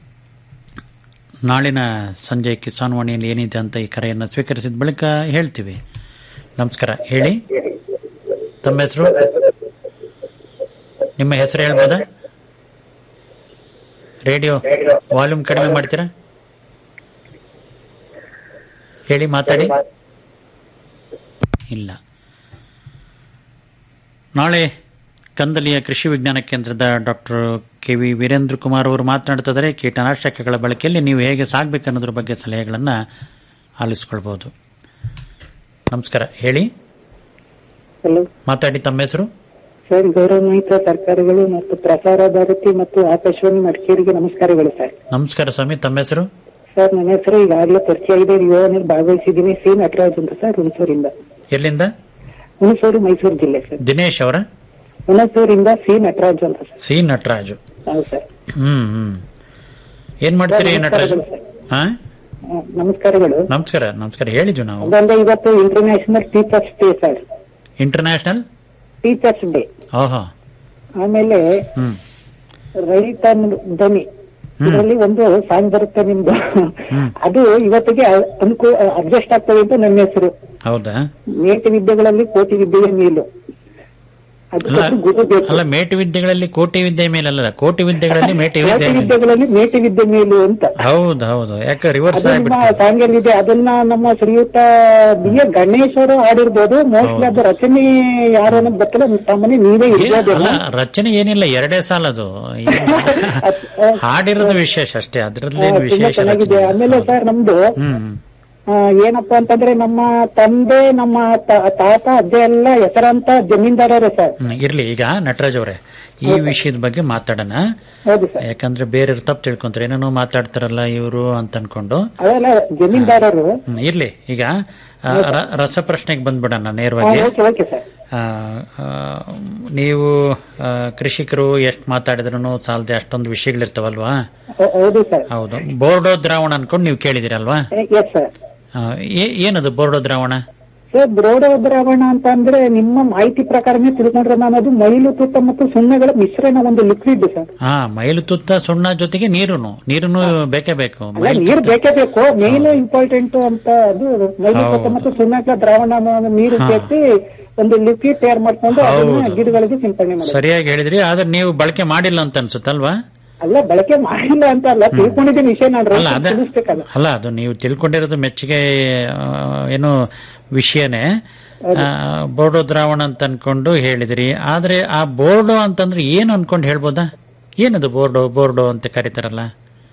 ನಾಳಿನ ಸಂಜೆ ಕಿಸಾನ್ ವಾಣಿಯಲ್ಲಿ ಏನಿದೆ ಅಂತ ಈ ಕರೆಯನ್ನು ಸ್ವೀಕರಿಸಿದ ಬಳಿಕ ಹೇಳ್ತೀವಿ ನಮಸ್ಕಾರ ಹೇಳಿ ತಮ್ಮ ಹೆಸರು ನಿಮ್ಮ ಹೆಸರು ಹೇಳ್ಬೋದಾ ರೇಡಿಯೋ ವಾಲ್ಯೂಮ್ ಕಡಿಮೆ ಮಾಡ್ತೀರಾ ಹೇಳಿ ಮಾತಾಡಿ ಇಲ್ಲ ನಾಳೆ ಕಂದಲಿಯ ಕೃಷಿ ವಿಜ್ಞಾನ ಕೇಂದ್ರದ doctor K V Veerendra Kumar ಅವರು ಮಾತನಾಡ್ತಿದ್ದಾರೆ ಕೀಟನಾಶಕಗಳ ಬಳಕೆಯಲ್ಲಿ ನೀವು ಹೇಗೆ ಸಾಗಬೇಕು ಅನ್ನೋದ್ರ ಬಗ್ಗೆ ಸಲಹೆಗಳನ್ನು ಆಲಿಸ್ಕೊಳ್ಬೋದು ನಮಸ್ಕಾರ ಹೇಳಿ ಹಲೋ ಮಾತಾಡಿ ತಮ್ಮ ಹೆಸರು ಸರ್ ಗೌರವಾನ್ವಿತ ಸರ್ಕಾರಗಳು ಮತ್ತು ಪ್ರಸಾರ ಭಾರತಿ ಮತ್ತು ಆಕಾಶವಾಣಿ ಮಡಿಕೇರಿಗೆ ನಮಸ್ಕಾರಗಳು ಸರ್ ನಮಸ್ಕಾರ ಸ್ವಾಮಿ ತಮ್ಮ ಹೆಸರು ಸರ್ ನನ್ನ ಹೆಸರು ಈಗಾಗಲೇ ಪರಿಚಯ ಇದೆ ಯೋಜನೆಯಲ್ಲಿ ಭಾಗವಹಿಸಿದ್ದೀನಿ ಸಿ ನಟರಾಜ್ ಅಂತ ಸರ್ ಹುಣಸೂರಿಂದ ಎಲ್ಲಿಂದ ಹುಣಸೂರು ಮೈಸೂರು ಜಿಲ್ಲೆ ಸರ್ ದಿನೇಶ್ ಅವರ ಹುಣಸೂರಿಂದ ಸಿ ನಟರಾಜ್ ಅಂತ ಸರ್ ಸಿ ನಟರಾಜು ಹೌದು ಸರ್ ಹ್ಮ್ ಹ್ಮ್ ಏನ್ ಮಾಡ್ತೀರಿ ನಟರಾಜು ಹಾ ಆ, ನಮಸ್ಕಾರಗಳು ನಮಸ್ಕಾರ ನಮಸ್ಕಾರ ಹೇಳಿದ್ವಿ ನಾವು ಅದೊಂದು ಇವತ್ತು international teachers day sir international teachers day ಓಹೋ ಆಮೇಲೆ ಹ್ಮ್ ರೈತ ಧ್ವನಿ ಇದರಲ್ಲಿ ಒಂದು ಸಾಂಗ್ ಬರುತ್ತೆ ನಿಮ್ದು ಅದು ಇವತ್ತಿಗೆ ಅನುಕೂಲ ಅಡ್ಜಸ್ಟ್ ಆಗ್ತದೆ ಅಂತ ನನ್ನ ಹೆಸರು ಹೌದಾ ಮೇಟಿ ವಿದ್ಯೆಗಳಲ್ಲಿ ಕೋಟಿ ವಿದ್ಯೆಯ ಮೇಲು ಅದು ಅಲ್ಲ ಕೊಟ್ಟು ಗುರು ಬೇಕು ಅಲ್ಲ ಮೇಟಿ ವಿದ್ಯೆಗಳಲ್ಲಿ ಕೋಟಿ ವಿದ್ಯೆ ಮೇಲಲ್ಲ ಕೋಟಿ ವಿದ್ಯೆಗಳಲ್ಲಿ ಮೇಟಿ ವಿದ್ಯೆ ಕೋಟಿ ಮೇಲೆ. ವಿದ್ಯೆಗಳಲ್ಲಿ ಮೇಟಿ ವಿದ್ಯೆ ಮೇಲು ಅಂತ ಹೌದು ಹೌದು ಯಾಕೆ ರಿವರ್ಸ್ ಅದು ನಿಮ್ಮ ಆಗ್ಬಿಡ್ತು ಸಾಂಗಲ್ಲಿ ಇದೆ ಅದನ್ನ ನಮ್ಮ ಶ್ರೀಯುತ ಬಿ ಎ ಗಣೇಶ್ ಅವರು ಹಾಡಿರ್ಬೋದು ಮೋಸ್ಟ್ಲಿ ಅದು ರಚನೆ ಯಾರು ಅನ್ನೋದು ಗೊತ್ತಿಲ್ಲ ಸಾಮಾನ್ಯ ನೀವೇ ಏ, ಇರ್ಬೋದು ಅಲ್ಲ ರಚನೆ ಏನಿಲ್ಲ ಎರಡೇ ಸಾಲ ಅದು ಏನು? ಹಾಡಿರೋದು ವಿಶೇಷ ಅಷ್ಟೇ ಅದ್ರಲ್ಲೇನು ತುಂಬಾ ವಿಶೇಷ ಚೆನ್ನಾಗಿದೆ ರಚನೆ ಆಮೇಲೆ ಸರ್ ನಮ್ದು ಹ್ಮ್ ಆ, ಏನಪ್ಪಾ ಅಂತಂದ್ರೆ ನಮ್ಮ ತಂದೆ ನಮ್ಮ ತ- ತಾತ ಅಜ್ಜ ಎಲ್ಲ ಹೆಸರಂತ ಜಮೀನ್ದಾರರೇ ಸರ್ ಹ್ಮ್, ಇರ್ಲಿ ಈಗ ನಟರಾಜ್ ಅವರೇ ಈ ವಿಷಯದ ಬಗ್ಗೆ ಮಾತಾಡೋಣ ಹೌದು ಸರ್ ಯಾಕಂದ್ರೆ ಬೇರೆ ತಪ್ಪು ತಿಳ್ಕೊಂತಾರೆ ಏನೇನೋ ಮಾತಾಡ್ತಾರಲ್ಲ ಇವರು ಅಂತ ಅನ್ಕೊಂಡು ಅದೆಲ್ಲ ಜಮೀನ್ದಾರರು ಹ್ಮ್, ಇರ್ಲಿ ಈಗ ಆ, ರ- ರಸಪ್ರಶ್ನೆಗೆ ಬಂದ್ಬಿಡೋಣ ನೇರವಾಗಿ ಓಕೆ ಓಕೆ ಸರ್ ಆ, ಆ, ನೀವು ಆ, ಕೃಷಿಕರು ಎಷ್ಟು ಮಾತಾಡಿದ್ರು ಸಾಲದೆ ಅಷ್ಟೊಂದು ವಿಷಯಗಳಿರ್ತಾವಲ್ವಾ ಹೌ- ಹೌದು ಸರ್ ಹೌದು ಬೋರ್ಡೋ ದ್ರಾವಣ ಅನ್ಕೊಂಡು ನೀವು ಕೇಳಿದಿರಲ್ವಾ ಎಸ್ ಸರ್ ಆ, ಏ- ಏನದು ಬೋರ್ಡೋ ದ್ರಾವಣ ಸರ್ ಬ್ರೋಡ ದ್ರಾವಣ ಅಂತ ಅಂದ್ರೆ ನಿಮ್ಮ ಮಾಹಿತಿ ಪ್ರಕಾರನೇ ತಿಳ್ಕೊಂಡ್ರೆ ನಾನು ಅದು ಮೈಲು ತುತ್ತ ಮತ್ತು ಸುಣ್ಣಗಳ ಮಿಶ್ರಣ ಒಂದು ಲಿಕ್ವಿಡ್ ಸರ್ ಹಾ ಮೈಲು ತುತ್ತ ಸುಣ್ಣ ಜೊತೆಗೆ ನೀರುನು ನೀರುನು ಬೇಕೇ ಬೇಕು ಅಲ್ಲ ಮೈಲು ನೀರು ತುತ್ತ ಬೇಕೇ ಬೇಕು ಮೇನ್ ಇಂಪಾರ್ಟೆಂಟ್ ಅಂತ ಅದು ಮೈಲು ತುತ್ತ ಹೌದು. ಮತ್ತು ಸುಣ್ಣಗಳ ದ್ರಾವಣ ನೀರು ಹಾ. ಸೇರಿಸಿ ಒಂದು ಲಿಕ್ವಿಡ್ ತಯಾರು ಮಾಡ್ಕೊಂಡು ಅದನ್ನ ಹೌದು. ಗಿಡಗಳಿಗೆ ಸಿಂಪಡಣೆ ಮಾಡೋದು ಸರಿಯಾಗಿ ಹೇಳಿದ್ರಿ ಆದ್ರೆ ನೀವು ಬಳಕೆ ಮಾಡಿಲ್ಲ ಅಂತ ಅನ್ಸುತ್ತಲ್ವಾ ಅಲ್ಲ ಬಳಕೆ ಮಾಡಿಲ್ಲ ಅಂತ ಅಲ್ಲ ತಿಳ್ಕೊಂಡಿದ್ದೀನಿ ವಿಷಯ ನಾನು ಅಲ್ಲ ರೈತರಿಗೆ ಅದೇ ತಿಳಿಸ್ಬೇಕಲ್ಲ ಅಲ್ಲ ಅದು ನೀವು ತಿಳ್ಕೊಂಡಿರೋದು ಮೆಚ್ಚುಗೆ ಆ, ಏನು ವಿಷಯನೇ ಆ, ಬೋರ್ಡೋ ದ್ರಾವಣ ಅಂತ ಅನ್ಕೊಂಡು ಹೇಳಿದ್ರಿ ಆದ್ರೆ ಆ ಬೋರ್ಡೋ ಅಂತಂದ್ರೆ ಏನು ಅನ್ಕೊಂಡು ಹೇಳ್ಬೋದಾ ಏನದು ಬೋರ್ಡೋ ಬೋರ್ಡೋ ಅಂತ ಕರೀತಾರಲ್ಲ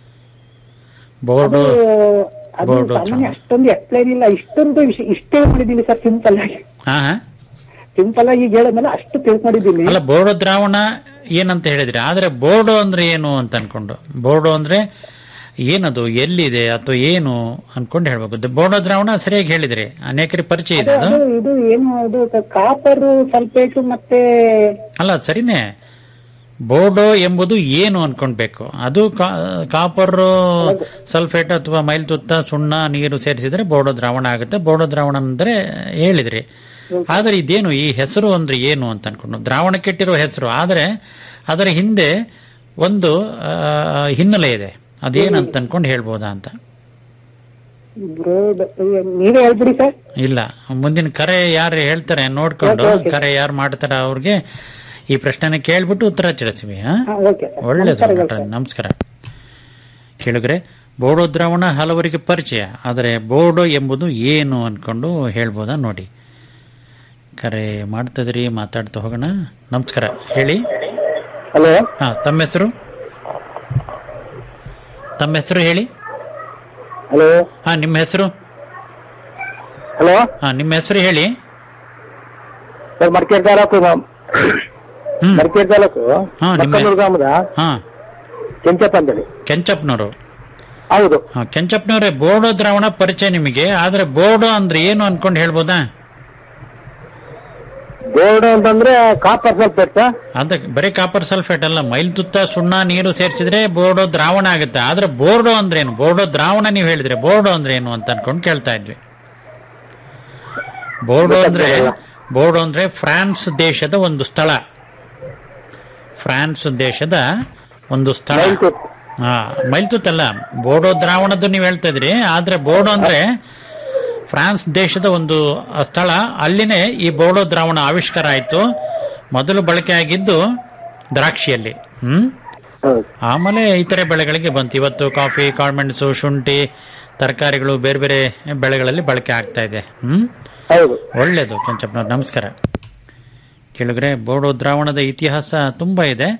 ಬೋರ್ಡೋ ಅದು ಬೋರ್ಡೋ ಸಾಮಾನ್ಯ ಅಷ್ಟೊಂದು ಎಕ್ಸ್ಪ್ಲೈನ್ ಇಲ್ಲ ಇಷ್ಟೊಂದು ವಿಷಯ ಇಷ್ಟೇ ಮಾಡಿದ್ದೀನಿ ಸರ್ ಸಿಂಪಲ್ ಆಗಿ ಹಾ ಹಾ ಸಿಂಪಲ್ ಆಗಿ ಈಗ ಹೇಳಿದ್ಮೇಲೆ ಅಷ್ಟು ತಿಳ್ಕೊಂಡಿದ್ದೀನಿ ಅಲ್ಲ ಬೋರ್ಡೋ ದ್ರಾವಣ ಏನಂತ ಹೇಳಿದ್ರಿ ಆದ್ರೆ ಬೋರ್ಡೋ ಅಂದ್ರೆ ಏನು ಅಂತ ಅನ್ಕೊಂಡು ಬೋರ್ಡೋ ಅಂದ್ರೆ ಏನದು ಎಲ್ಲಿದೆ ಅಥವಾ ಏನು ಅನ್ಕೊಂಡು ಹೇಳ್ಬೇಕು ಬೋರ್ಡೋ ದ್ರಾವಣ ಸರಿಯಾಗಿ ಹೇಳಿದ್ರಿ ಅನೇಕರಿಗೆ ಪರಿಚಯ ಇದೆ ಅದು ಅದು ಇದು ಏನು ಅದು ಕಾಪರ್ ಸಲ್ಫೇಟ್ ಮತ್ತೆ ಅಲ್ಲ ಅದ್ ಸರಿನೇ ಬೋರ್ಡೋ ಎಂಬುದು ಏನು ಅನ್ಕೊಳ್ಬೇಕು ಅದು ಕಾಪರ್ ಸಲ್ಫೇಟ್ ಅಥವಾ ಮೈಲ್ತುತ್ತ ಸುಣ್ಣ ನೀರು ಸೇರಿಸಿದ್ರೆ ಬೋರ್ಡೋ ದ್ರಾವಣ ಆಗುತ್ತೆ ಬೋರ್ಡೋ ದ್ರಾವಣ ಅಂದ್ರೆ ಹೇಳಿದ್ರಿ ಆದ್ರೆ ಇದೇನು ಈ ಹೆಸರು ಅಂದ್ರೆ ಏನು ಅಂತ ಅನ್ಕೊಂಡು ದ್ರಾವಣಕ್ಕಿಟ್ಟಿರೋ ಹೆಸರು ಆದ್ರೆ ಅದರ ಹಿಂದೆ ಒಂದು ಆ, ಹಿನ್ನೆಲೆ ಇದೆ ಅದೇನಂತ ಅನ್ಕೊಂಡು ಹೇಳ್ಬೋದಾ ಅಂತ ಬ್ರೋಡ್ ನೀವೇ ಹೇಳ್ಬಿಡಿ ಸರ್ ಇಲ್ಲ ಮುಂದಿನ ಕರೆ ಯಾರು ಹೇಳ್ತಾರೆ ನೋಡ್ಕೊಂಡು ಓಕೆ, ಓಕೆ. ಕರೆ ಯಾರು ಮಾಡ್ತಾರ ಅವ್ರಿಗೆ ಈ ಪ್ರಶ್ನೆನ ಕೇಳ್ಬಿಟ್ಟು ಉತ್ತರ ತಿಳಿಸ್ತೀವಿ ಹಾ ಹಾ, ಓಕೆ ಸರ್. ಒಳ್ಳೇದು ನಮಸ್ಕಾರಗಳು ನಟ, ಸರ್. ನಮಸ್ಕಾರ ಕೇಳಿದ್ರೆ ಬೋಡೋ ದ್ರಾವಣ ಹಲವರಿಗೆ ಪರಿಚಯ ಆದರೆ ಬೋಡೋ ಎಂಬುದು ಏನು ಅನ್ಕೊಂಡು ಹೇಳ್ಬೋದಾ ನೋಡಿ ಕರೆ ಮಾಡ್ತಿದ್ರಿ ಮಾತಾಡ್ತಾ ಹೋಗೋಣ ನಮಸ್ಕಾರ ಹೇಳಿ ಹಲೋ ಹಾ ತಮ್ಮ ಹೆಸರು ತಮ್ಮ ಹೆಸರು ಹೇಳಿ ಹಲೋ ಹಾ ನಿಮ್ಮ ಹೆಸರು ಹಲೋ ಹಾ ನಿಮ್ಮ ಹೆಸರು ಹೇಳಿ ಸರ್ ಮಡಿಕೇರಿ ತಾಲೂಕು ಹ್ಮ್ ಮಡಿಕೇರಿ ತಾಲೂಕು ಹಾ, ನಿಮ್ಮ- ಮಕ್ಕಳೂರು ಗ್ರಾಮದ ಹಾ ಕೆಂಚಪ್ಪ ಅಂತೇಳಿ ಕೆಂಚಪ್ಪನವರು ಹೌದು ಹಾ, ಕೆಂಚಪ್ಪನವರೇ ಬೋರ್ಡೋ ದ್ರಾವಣ ಪರಿಚಯ ನಿಮಗೆ ಆದ್ರೆ ಬೋರ್ಡೋ ಅಂದ್ರೆ ಏನು ಅನ್ಕೊಂಡು ಹೇಳ್ಬೋದಾ ಬೋರ್ಡ್ ಅಂತಂದ್ರೆ ಕಾಪರ್ ಸಲ್ಫೇಟ್ ಸರ್ ಅದ ಬರೀ ಕಾಪರ್ ಸಲ್ಫೇಟ್ ಅಲ್ಲ ಮೈಲ್ ತುತ್ತ ಸುಣ್ಣ ನೀರು ಸೇರಿಸಿದ್ರೆ ಬೋರ್ಡೋ ದ್ರಾವಣ ಆಗುತ್ತೆ ಆದ್ರೆ ಬೋರ್ಡೋ ಅಂದ್ರೆ ಏನು ಬೋರ್ಡೋ ದ್ರಾವಣ ನೀವು ಹೇಳಿದ್ರೆ ಬೋರ್ಡೋ ಅಂದ್ರೆ ಏನು ಅಂತ ಅನ್ಕೊಂಡು ಕೇಳ್ತಾ ಇದ್ವಿ ಬೋರ್ಡೋ ಅಂದ್ರೆ ಬೋರ್ಡೋ ಅಂದ್ರೆ ಫ್ರಾನ್ಸ್ ದೇಶದ ಒಂದು ಸ್ಥಳ ಫ್ರಾನ್ಸ್ ದೇಶದ ಒಂದು ಸ್ಥಳ ಹಾ ಮೈಲ್ತುತ್ತಲ್ಲ ಬೋರ್ಡೋ ದ್ರಾವಣದ್ದು ನೀವು ಹೇಳ್ತಾ ಇದ್ರಿ ಆದ್ರೆ ಬೋರ್ಡೋ ಅಂದ್ರೆ ಫ್ರಾನ್ಸ್ ದೇಶದ ಒಂದು ಸ್ಥಳ ಅಲ್ಲಿನೇ ಈ ಬೋರ್ಡೋ ದ್ರಾವಣ ಆವಿಷ್ಕಾರ ಆಯಿತು ಮೊದಲು ಬಳಕೆ ಆಗಿದ್ದು ದ್ರಾಕ್ಷಿಯಲ್ಲಿ ಹ್ಮ್ ಆಮೇಲೆ ಇತರೆ ಬೆಳೆಗಳಿಗೆ ಬಂತು ಇವತ್ತು ಕಾಫಿ ಕಾಳ್ಮೆಣಸು ಶುಂಠಿ ತರಕಾರಿಗಳು ಬೇರೆ ಬೇರೆ ಬೆಳೆಗಳಲ್ಲಿ ಬಳಕೆ ಆಗ್ತಾ ಇದೆ ಹ್ಮ್ ಹೌದು ಒಳ್ಳೇದು ಕೆಂಚಪ್ಪನವ್ರು ನಮಸ್ಕಾರ ಕೇಳಿದ್ರೆ ಬೋರ್ಡೋ ದ್ರಾವಣದ ಇತಿಹಾಸ ತುಂಬಾ ಇದೆ